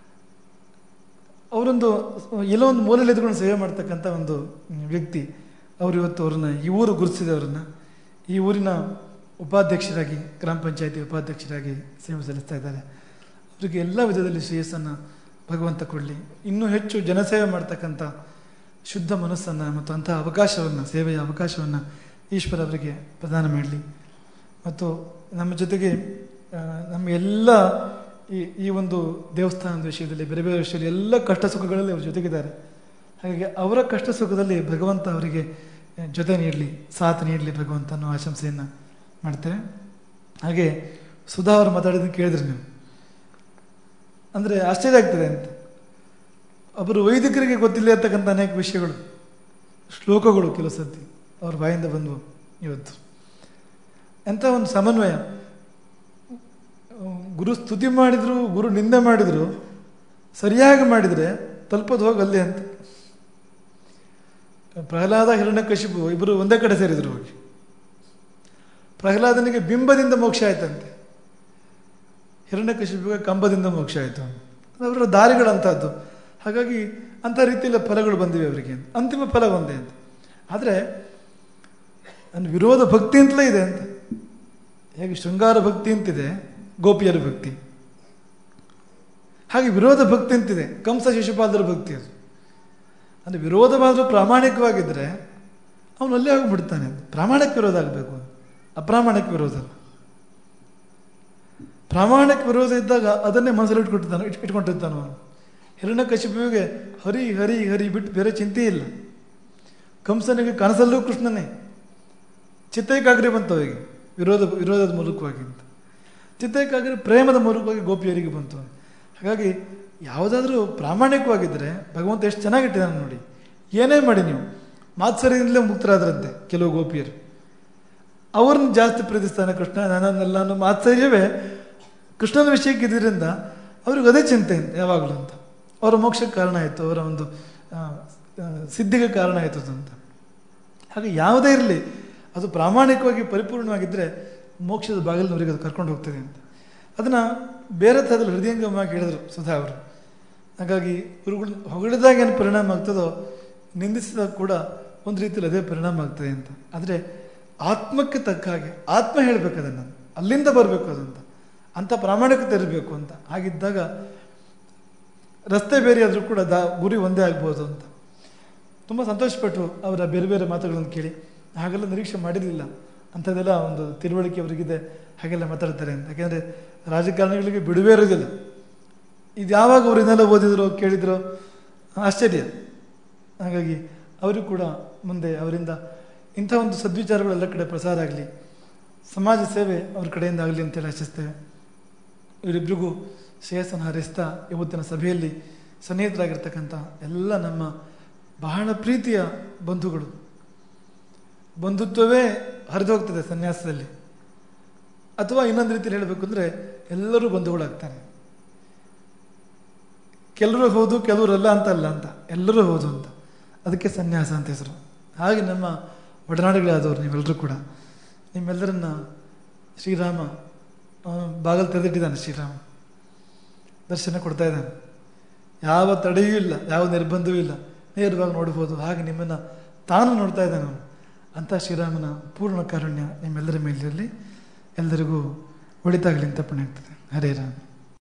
ಅವರೊಂದು ಎಲ್ಲೋ ಒಂದು ಮೂಲೆಯಲ್ಲಿ ಎದ್ಕೊಂಡು ಸೇವೆ ಮಾಡ್ತಕ್ಕಂಥ ಒಂದು ವ್ಯಕ್ತಿ ಅವರು ಇವತ್ತು ಅವ್ರನ್ನ ಈ ಊರು ಗುರುತಿಸಿದೆ ಅವರನ್ನು ಈ ಊರಿನ ಉಪಾಧ್ಯಕ್ಷರಾಗಿ ಗ್ರಾಮ ಪಂಚಾಯತಿ ಉಪಾಧ್ಯಕ್ಷರಾಗಿ ಸೇವೆ ಸಲ್ಲಿಸ್ತಾ ಇದ್ದಾರೆ ಅವರಿಗೆ ಎಲ್ಲ ವಿಧದಲ್ಲಿ ಶ್ರೇಯಸ್ಸನ್ನು ಭಗವಂತ ಕೊಡಲಿ ಇನ್ನೂ ಹೆಚ್ಚು ಜನಸೇವೆ ಮಾಡ್ತಕ್ಕಂಥ ಶುದ್ಧ ಮನಸ್ಸನ್ನು ಮತ್ತು ಅಂತಹ ಅವಕಾಶವನ್ನು ಸೇವೆಯ ಅವಕಾಶವನ್ನು ಈಶ್ವರ ಅವರಿಗೆ ಪ್ರದಾನ ಮಾಡಲಿ ಮತ್ತು ನಮ್ಮ ಜೊತೆಗೆ ಆ, ನಮ್ಮ ಎಲ್ಲ ಈ ಈ ಒಂದು ದೇವಸ್ಥಾನದ ವಿಷಯದಲ್ಲಿ ಬೇರೆ ಬೇರೆ ವಿಷಯದಲ್ಲಿ ಎಲ್ಲ ಕಷ್ಟ ಸುಖಗಳಲ್ಲಿ ಅವ್ರ ಜೊತೆಗಿದ್ದಾರೆ ಹಾಗಾಗಿ ಅವರ ಕಷ್ಟ ಸುಖದಲ್ಲಿ ಭಗವಂತ ಅವರಿಗೆ ಆ, ಜೊತೆ ನೀಡಲಿ ಸಾಥ್ ನೀಡಲಿ ಭಗವಂತ ಅನ್ನೋ ಆಶಂಸೆಯನ್ನು ಮಾಡ್ತೇವೆ ಹಾಗೆ ಸುಧಾ ಅವರು ಮಾತಾಡಿದ್ದನ್ನು ಕೇಳಿದ್ರಿ ನೀವು ಅಂದರೆ ಆಶ್ಚರ್ಯ ಆಗ್ತದೆ ಅಂತ ಒಬ್ಬರು ವೈದಿಕರಿಗೆ ಗೊತ್ತಿಲ್ಲ ಇರ್ತಕ್ಕಂಥ ಅನೇಕ ವಿಷಯಗಳು ಶ್ಲೋಕಗಳು ಕೆಲವು ಸರ್ತಿ ಅವ್ರ ಬಾಯಿಂದ ಬಂದವು ಇವತ್ತು ಎಂಥ ಒಂದು ಸಮನ್ವಯ ಗುರು ಸ್ತುತಿ ಮಾಡಿದ್ರು ಗುರು ನಿಂದೆ ಮಾಡಿದ್ರು ಸರಿಯಾಗಿ ಮಾಡಿದರೆ ತಲುಪೋದು ಹೋಗಿ ಅಲ್ಲೇ ಅಂತ ಪ್ರಹ್ಲಾದ ಹಿರಣ್ಯಕಶಿಪು ಇಬ್ಬರು ಒಂದೇ ಕಡೆ ಸೇರಿದ್ರು ಹೋಗಿ ಪ್ರಹ್ಲಾದನಿಗೆ ಬಿಂಬದಿಂದ ಮೋಕ್ಷ ಆಯ್ತಂತೆ ಹಿರಣ್ಯಕಶಿಪಿಗೆ ಕಂಬದಿಂದ ಮೋಕ್ಷ ಆಯಿತು ಅವರ ದಾರಿಗಳಂತಹದ್ದು ಹಾಗಾಗಿ ಅಂಥ ರೀತಿಯಲ್ಲಿ ಫಲಗಳು ಬಂದಿವೆ ಅವರಿಗೆ ಅಂತಿಮ ಫಲ ಒಂದೇ ಅಂತ ಆದರೆ ನನ್ನ ವಿರೋಧ ಭಕ್ತಿ ಅಂತಲೇ ಇದೆ ಅಂತ ಹೇಗೆ ಶೃಂಗಾರ ಭಕ್ತಿ ಅಂತಿದೆ ಗೋಪಿಯರ ಭಕ್ತಿ ಹಾಗೆ ವಿರೋಧ ಭಕ್ತಿ ಅಂತಿದೆ ಕಂಸ ಶಿಶುಪಾಲರ ಭಕ್ತಿ ಅದು ಅಂದರೆ ವಿರೋಧವಾದರೂ ಪ್ರಾಮಾಣಿಕವಾಗಿದ್ದರೆ ಅವನು ಅಲ್ಲೇ ಹೋಗ್ಬಿಡ್ತಾನೆ ಪ್ರಾಮಾಣಿಕ ವಿರೋಧ ಆಗಬೇಕು ಅಪ್ರಾಮಾಣಿಕ ವಿರೋಧ ಅಲ್ಲ ಪ್ರಾಮಾಣಿಕ ವಿರೋಧ ಇದ್ದಾಗ ಅದನ್ನೇ ಮನಸ್ಸಲ್ಲಿ ಇಟ್ಕೊಟ್ಟಿರ್ತಾನೆ ಇಟ್ ಇಟ್ಕೊಂಡಿರ್ತಾನೆ ಅವನು ಹಿರಣ್ಯಕಶಿಪುವಿಗೆ ಹರಿ ಹರಿ ಹರಿ ಬಿಟ್ಟು ಬೇರೆ ಚಿಂತೆ ಇಲ್ಲ ಕಂಸನಿಗೆ ಕನಸಲ್ಲೂ ಕೃಷ್ಣನೇ ಚಿತ್ತೈಕಾಗ್ರಿ ಬಂತು ಅವರಿಗೆ ವಿರೋಧ ವಿರೋಧದ ಮೂಲಕವಾಗಿ ಅಂತ ಚಿತ್ತೈಕಾಗ್ರಿ ಪ್ರೇಮದ ಮೂಲಕವಾಗಿ ಗೋಪಿಯರಿಗೆ ಬಂತು ಹಾಗಾಗಿ ಯಾವುದಾದ್ರೂ ಪ್ರಾಮಾಣಿಕವಾಗಿದ್ದರೆ ಭಗವಂತ ಎಷ್ಟು ಚೆನ್ನಾಗಿಟ್ಟಿದ್ದಾನೆ ನೋಡಿ ಏನೇ ಮಾಡಿ ನೀವು ಮಾತ್ಸರ್ಯದಿಂದಲೇ ಮುಕ್ತರಾದ್ರಂತೆ ಕೆಲವು ಗೋಪಿಯರು ಅವ್ರನ್ನ ಜಾಸ್ತಿ ಪ್ರೀತಿಸ್ತಾನೆ ಕೃಷ್ಣ ನನ್ನನ್ನೆಲ್ಲ ಅನ್ನೋ ಮಾತ್ಸರ್ಯವೇ ಕೃಷ್ಣನ ವಿಷಯಕ್ಕೆ ಇದರಿಂದ ಅವ್ರಿಗೆ ಅದೇ ಚಿಂತೆ ಯಾವಾಗಲೂ ಅಂತ ಅವರ ಮೋಕ್ಷಕ್ಕೆ ಕಾರಣ ಆಯಿತು ಅವರ ಒಂದು ಆ, ಆ, ಸಿದ್ಧಿಗೆ ಕಾರಣ ಆಯಿತು ಅಂತ ಹಾಗೆ ಯಾವುದೇ ಇರಲಿ ಅದು ಪ್ರಾಮಾಣಿಕವಾಗಿ ಪರಿಪೂರ್ಣವಾಗಿದ್ದರೆ ಮೋಕ್ಷದ ಬಾಗಿಲಿನವರಿಗೆ ಅದು ಕರ್ಕೊಂಡು ಹೋಗ್ತದೆ ಅಂತ ಅದನ್ನು ಬೇರೆ ಥರದಲ್ಲಿ ಹೃದಯಂಗಮವಾಗಿ ಹೇಳಿದರು ಸುಧಾ ಅವರು ಹಾಗಾಗಿ ಗುರುಗಳು ಹೊಗಳಿದಾಗ ಏನು ಪರಿಣಾಮ ಆಗ್ತದೋ ನಿಂದಿಸಿದಾಗ ಕೂಡ ಒಂದು ರೀತಿಯಲ್ಲಿ ಅದೇ ಪರಿಣಾಮ ಆಗ್ತದೆ ಅಂತ ಆದರೆ ಆತ್ಮಕ್ಕೆ ತಕ್ಕ ಹಾಗೆ ಆತ್ಮ ಹೇಳಬೇಕು ಅದನ್ನು ಅಲ್ಲಿಂದ ಬರಬೇಕು ಅದಂತ ಅಂಥ ಪ್ರಾಮಾಣಿಕತೆ ಇರಬೇಕು ಅಂತ ಹಾಗಿದ್ದಾಗ ರಸ್ತೆ ಬೇರೆ ಆದರೂ ಕೂಡ ದಾ ಗುರಿ ಒಂದೇ ಆಗ್ಬೋದು ಅಂತ ತುಂಬ ಸಂತೋಷಪಟ್ಟರು ಅವರ ಬೇರೆ ಬೇರೆ ಮಾತುಗಳನ್ನು ಕೇಳಿ ಹಾಗೆಲ್ಲ ನಿರೀಕ್ಷೆ ಮಾಡಿರಲಿಲ್ಲ ಅಂಥದ್ದೆಲ್ಲ ಒಂದು ತಿಳುವಳಿಕೆ ಅವರಿಗಿದೆ ಹಾಗೆಲ್ಲ ಮಾತಾಡ್ತಾರೆ ಅಂತ ಯಾಕೆಂದರೆ ರಾಜಕಾರಣಿಗಳಿಗೆ ಬಿಡುವೇ ಇರೋದಿಲ್ಲ ಇದು ಯಾವಾಗ ಅವರು ಇದನ್ನೆಲ್ಲ ಓದಿದ್ರು ಕೇಳಿದ್ರು ಆಶ್ಚರ್ಯ ಹಾಗಾಗಿ ಅವರು ಕೂಡ ಮುಂದೆ ಅವರಿಂದ ಇಂಥ ಒಂದು ಸದ್ವಿಚಾರಗಳು ಎಲ್ಲ ಕಡೆ ಪ್ರಸಾರ ಆಗಲಿ ಸಮಾಜ ಸೇವೆ ಅವ್ರ ಕಡೆಯಿಂದ ಆಗಲಿ ಅಂತೇಳಿ ಆಶಿಸ್ತೇವೆ ಇವರಿಬ್ಬರಿಗೂ ಶ್ರೇಯಸ್ಸನ್ನು ಹಾರೈಸ್ತಾ ಇವತ್ತಿನ ಸಭೆಯಲ್ಲಿ ಸನ್ನಿಹಿತರಾಗಿರ್ತಕ್ಕಂಥ ಎಲ್ಲ ನಮ್ಮ ಬಹಳ ಪ್ರೀತಿಯ ಬಂಧುಗಳು ಬಂಧುತ್ವವೇ ಹರಿದು ಹೋಗ್ತದೆ ಸನ್ಯಾಸದಲ್ಲಿ ಅಥವಾ ಇನ್ನೊಂದು ರೀತಿಯಲ್ಲಿ ಹೇಳಬೇಕು ಅಂದರೆ ಎಲ್ಲರೂ ಬಂಧುಗಳಾಗ್ತಾರೆ ಕೆಲವರು ಹೌದು ಕೆಲವರಲ್ಲ ಅಂತ ಅಲ್ಲ ಅಂತ ಎಲ್ಲರೂ ಹೌದು ಅಂತ ಅದಕ್ಕೆ ಸನ್ಯಾಸ ಅಂತ ಹೆಸರು ಹಾಗೆ ನಮ್ಮ ಒಡನಾಡಿಗಳಾದವರು ನೀವೆಲ್ಲರೂ ಕೂಡ ನಿಮ್ಮೆಲ್ಲರನ್ನ ಶ್ರೀರಾಮ ಅವನು ಬಾಗಲು ತೆರೆದಿಟ್ಟಿದ್ದಾನೆ ಶ್ರೀರಾಮ ದರ್ಶನ ಕೊಡ್ತಾ ಇದ್ದಾನೆ ಯಾವ ತಡೆಯೂ ಇಲ್ಲ ಯಾವ ನಿರ್ಬಂಧವೂ ಇಲ್ಲ ನೇರವಾಗಿ ನೋಡ್ಬೋದು ಹಾಗೆ ನಿಮ್ಮನ್ನು ತಾನು ನೋಡ್ತಾ ಇದ್ದಾನೆ ಅವನು ಅಂಥ ಶ್ರೀರಾಮನ ಪೂರ್ಣ ಕಾರುಣ್ಯ ನಿಮ್ಮೆಲ್ಲರ ಮೇಲಿರಲಿ ಎಲ್ಲರಿಗೂ ಒಳಿತಾಗಲಿ ಅಂತ ಪುಣ್ಯ ಆಗ್ತದೆ ಹರೇ ರಾಮ